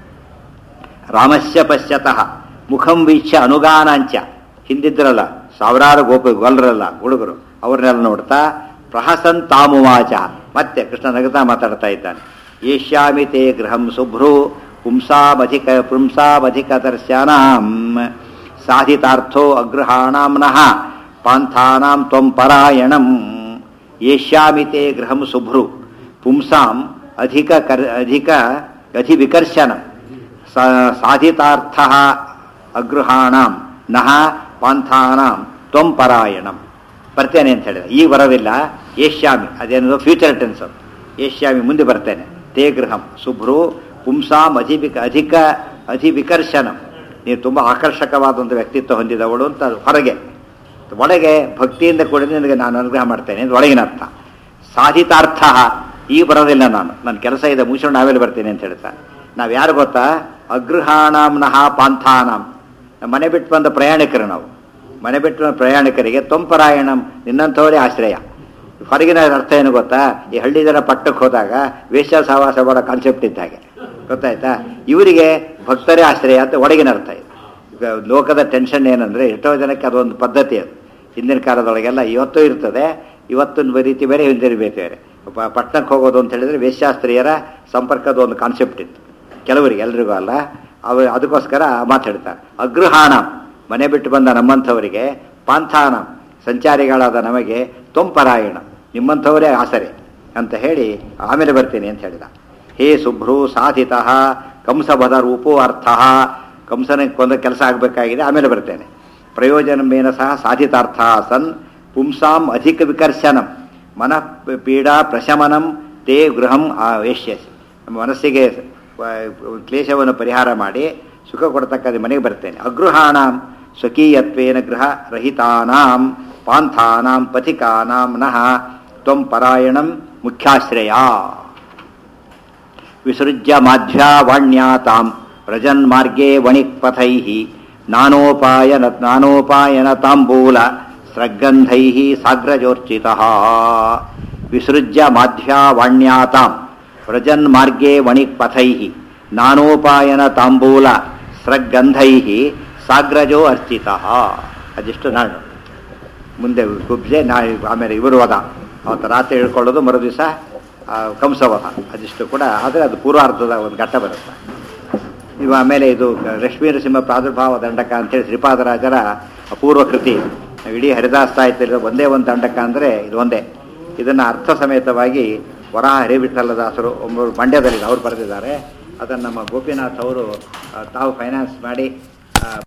Speaker 1: ರಾಮಸ್ಯ ಪಶ್ಯತಃ ಮುಖಂ ವೀಕ್ಷ ಅನುಗಾನಾಂಚ ಹಿಂದಿದ್ರಲ್ಲ ಸಾವಿರಾರು ಗೋಪಿ ಗೊಲ್ಲರಲ್ಲ ಹುಡುಗರು ಅವ್ರನ್ನೆಲ್ಲ ನೋಡ್ತಾ ಪ್ರಹಸನ್ ತಾಮುವಾಚ ಮತ್ತೆ ಕೃಷ್ಣ ನಗತಾ ಮಾತಾಡ್ತಾ ಇದ್ದಾನೆ ಏಷ್ಯಾಮಿ ತೇ ಗೃಹಂ ಶುಭ್ರು ಪುಂಸಾಮಧಿಕ ಪುಂಸಾಮಧಿಕ ದರ್ಶನಾಂ ಸಾಧಿತಾರ್ಥೋ ಅಗ್ರಹಾಣಾಂನಃ ಪಾಂಥಾನಾಂ ತ್ವಂ ಪರಾಯಣಂ ಏಷ್ಯಾಮಿ ತೇ ಗೃಹಂ ಶುಭ್ರು ಪುಂಸಾಂ ಅಧಿಕ ಕರ್ ಅಧಿಕ ಅಧಿವಿಕರ್ಷಣಂ ಸ- ಸಾಧಿತಾರ್ಥ ಅಗೃಹಾಣಂ ನಹ ಪಾಂಥಾನಾಂ ತ್ವಂ ಪರಾಯಣಂ ಬರ್ತೇನೆ ಅಂತ ಹೇಳಿದ ಈಗ ಬರೋದಿಲ್ಲ ಏಷ್ಯಾಮಿ ಅದೇನದು ಫ್ಯೂಚರ್ ಟೆನ್ಸ್ ಅದು ಏಷ್ಯಾಮಿ ಮುಂದೆ ಬರ್ತೇನೆ ತೇ ಗೃಹಂ ಶುಭ್ರು ಪುಂಸಾಂ ಅಧಿವಿಕ ಅಧಿಕ ಅಧಿವಿಕರ್ಷಣಂ ನೀನು ತುಂಬ ಆಕರ್ಷಕವಾದಂಥ ವ್ಯಕ್ತಿತ್ವ ಹೊಂದಿದವಳು ಅಂತ ಅದು ಹೊರಗೆ ಒಳಗೆ ಭಕ್ತಿಯಿಂದ ಕೂಡಿದ ನಿನಗೆ ನಾನು ಅನುಗ್ರಹ ಮಾಡ್ತೇನೆ ಇದು ಒಳಗಿನ ಅರ್ಥ ಸಾಧಿತಾರ್ಥ ಈಗ ಬರೋದಿಲ್ಲ ನಾನು ನನ್ನ ಕೆಲಸ ಇದೆ ಮುಗಿಸ್ಕೊಂಡು ಆಮೇಲೆ ಬರ್ತೀನಿ ಅಂತ ಹೇಳ್ತಾ ನಾವು ಯಾರು ಗೊತ್ತಾ ಅಗೃಹಾಣಾಂನಃ ಪಾಂಥಾನಾಂ ನಮ್ಮ ಮನೆ ಬಿಟ್ಟು ಬಂದ ಪ್ರಯಾಣಿಕರು ನಾವು ಮನೆ ಬಿಟ್ಟು ಬಂದ ಪ್ರಯಾಣಿಕರಿಗೆ ತೊಂಪರಾಯಣಂ ನಿನ್ನಂಥವರೇ ಆಶ್ರಯ ಹೊರಗಿನ ಅರ್ಥ ಏನು ಗೊತ್ತಾ ಈ ಹಳ್ಳಿ ಜನ ಪಟ್ಟಕ್ಕೆ ಹೋದಾಗ ವೇಷ ಸಹವಾಸ ಮಾಡೋ ಕಾನ್ಸೆಪ್ಟ್ ಇದ್ದ ಹಾಗೆ ಗೊತ್ತಾಯ್ತಾ ಇವರಿಗೆ ಭಕ್ತರೇ ಆಶ್ರಯ ಅಂತ ಒಳಗಿನ ಅರ್ಥ ಇದೆ ಈಗ ಲೋಕದ ಟೆನ್ಷನ್ ಏನಂದ್ರೆ ಎಷ್ಟೋ ಜನಕ್ಕೆ ಅದೊಂದು ಪದ್ಧತಿ ಅದು ಹಿಂದಿನ ಕಾಲದೊಳಗೆಲ್ಲ ಇವತ್ತು ಇರ್ತದೆ ಇವತ್ತಿನ ರೀತಿ ಬೇರೆ ಹಿಂದಿನ ಬೇರೆ ಬೇರೆ ಪ- ಪಟ್ಟಣಕ್ಕೆ ಹೋಗೋದು ಅಂತ ಹೇಳಿದ್ರೆ ವೇಶ್ಯಾಸ್ತ್ರೀಯರ ಸಂಪರ್ಕದ ಒಂದು ಕಾನ್ಸೆಪ್ಟ್ ಇತ್ತು ಕೆಲವರಿಗೆ ಎಲ್ರಿಗೂ ಅಲ್ಲ ಅವ ಅದಕ್ಕೋಸ್ಕರ ಮಾತಾಡ್ತಾರೆ ಅಗೃಹಾಣ ಮನೆ ಬಿಟ್ಟು ಬಂದ ನಮ್ಮಂಥವರಿಗೆ ಪಾಂಥಾನ ಸಂಚಾರಿಗಳಾದ ನಮಗೆ ತೊಂಪರಾಯಣ ನಿಮ್ಮಂಥವರೇ ಆಸರೆ ಅಂತ ಹೇಳಿ ಆಮೇಲೆ ಬರ್ತೀನಿ ಅಂತ ಹೇಳಿದ ಹೇ ಶುಭ್ರು ಸಾಧಿತ ಕಂಸಬದ ರೂಪೋ ಅರ್ಥ ಕಂಸನ ಕೊಂದ ಕೆಲಸ ಆಗಬೇಕಾಗಿದೆ ಆಮೇಲೆ ಬರ್ತೇನೆ ಪ್ರಯೋಜನಮೇನ ಸಹ ಸಾಧಿತಾರ್ಥ ಸನ್ ಪುಂಸಾಂ ಅಧಿಕ ವಿಕರ್ಷಣಂ ಮನಃ ಪೀಡಾ ಪ್ರಶಮನಂ ತೇ ಗೃಹಂ ಆವೇಶ್ಯಸಿ ನಮ್ಮ ಮನಸ್ಸಿಗೆ ವ- ಕ್ಲೇಶವನ್ನು ಪರಿಹಾರ ಮಾಡಿ ಸುಖ ಕೊಡ್ತಕ್ಕಂಥ ಮನೆಗೆ ಬರ್ತೇನೆ ಅಗೃಹಾಣಾಂ ಸ್ವಕೀಯತ್ವೇನ ಗೃಹ ರಹಿತಾನಾಂ ಪಾಂಥಾನಾಂ ಪಥಿಕಾನಾಂ ನಃ ತ್ವಂ ಪರಾಯಣಂ ಮುಖ್ಯಾಶ್ರಯ ವಿಸೃಜ್ಯ ಮಾಧ್ಯಾವಾಣ್ಯಾತಾಂ ವ್ರಜನ್ಮಾರ್ಗೇ ವಣಿಕ್ಪಥೈ ನಾನೋಪಾಯನ ನಾನೋಪಾಯನ ತಾಂಬೂಲ ಸ್ರಗ್ಗಂಧೈ ಸಾಗ್ರಜೋರ್ಚಿತ ವಿಸೃಜ್ಯ ಮಾಧ್ಯಾವಾಣ್ಯಾತಾಂ ವ್ರಜನ್ಮಾರ್ಗೇ ವಣಿಕ್ಪಥೈ ನಾನೋಪಾಯನ ತಾಂಬೂಲ ಸ್ರಗ್ಗಂಧೈ ಸಾಗ್ರಜೋ ಅರ್ಚಿತ ಅದಿಷ್ಟು ನಾಡು ಮುಂದೆ ಕುಬ್ಜೆ ನಾ ಆಮೇಲೆ ಇವರು ವಧ ಅವತ್ತು ರಾತ್ರಿ ಹೇಳ್ಕೊಳ್ಳೋದು ಮರು ದಿವಸ ಕಂಸವಧ ಅದಿಷ್ಟು ಕೂಡ ಆದರೆ ಅದು ಪೂರ್ವಾರ್ಧದ ಒಂದು ಘಟ್ಟ ಬರುತ್ತೆ ಇವ ಆಮೇಲೆ ಇದು ಲಕ್ಷ್ಮೀ ನರಸಿಂಹ ಪ್ರಾದುರ್ಭಾವ ದಂಡಕ ಅಂತೇಳಿ ಶ್ರೀಪಾದರಾಜರ ಅಪೂರ್ವ ಕೃತಿ ನಾವು ಇಡೀ ಹರಿದಾಸ ಸಾಹಿತ್ಯದ ಒಂದೇ ಒಂದು ದಂಡಕ ಅಂದರೆ ಇದು ಒಂದೇ ಇದನ್ನು ಅರ್ಥ ಸಮೇತವಾಗಿ ವರಾಹ ಹರಿವಿಠಲದಾಸರು ಒಬ್ಬರು ಮಂಡ್ಯದಲ್ಲಿ ಅವ್ರು ಬರೆದಿದ್ದಾರೆ ಅದನ್ನು ನಮ್ಮ ಗೋಪಿನಾಥ್ ಅವರು ಆ, ತಾವು ಫೈನಾನ್ಸ್ ಮಾಡಿ ಆ,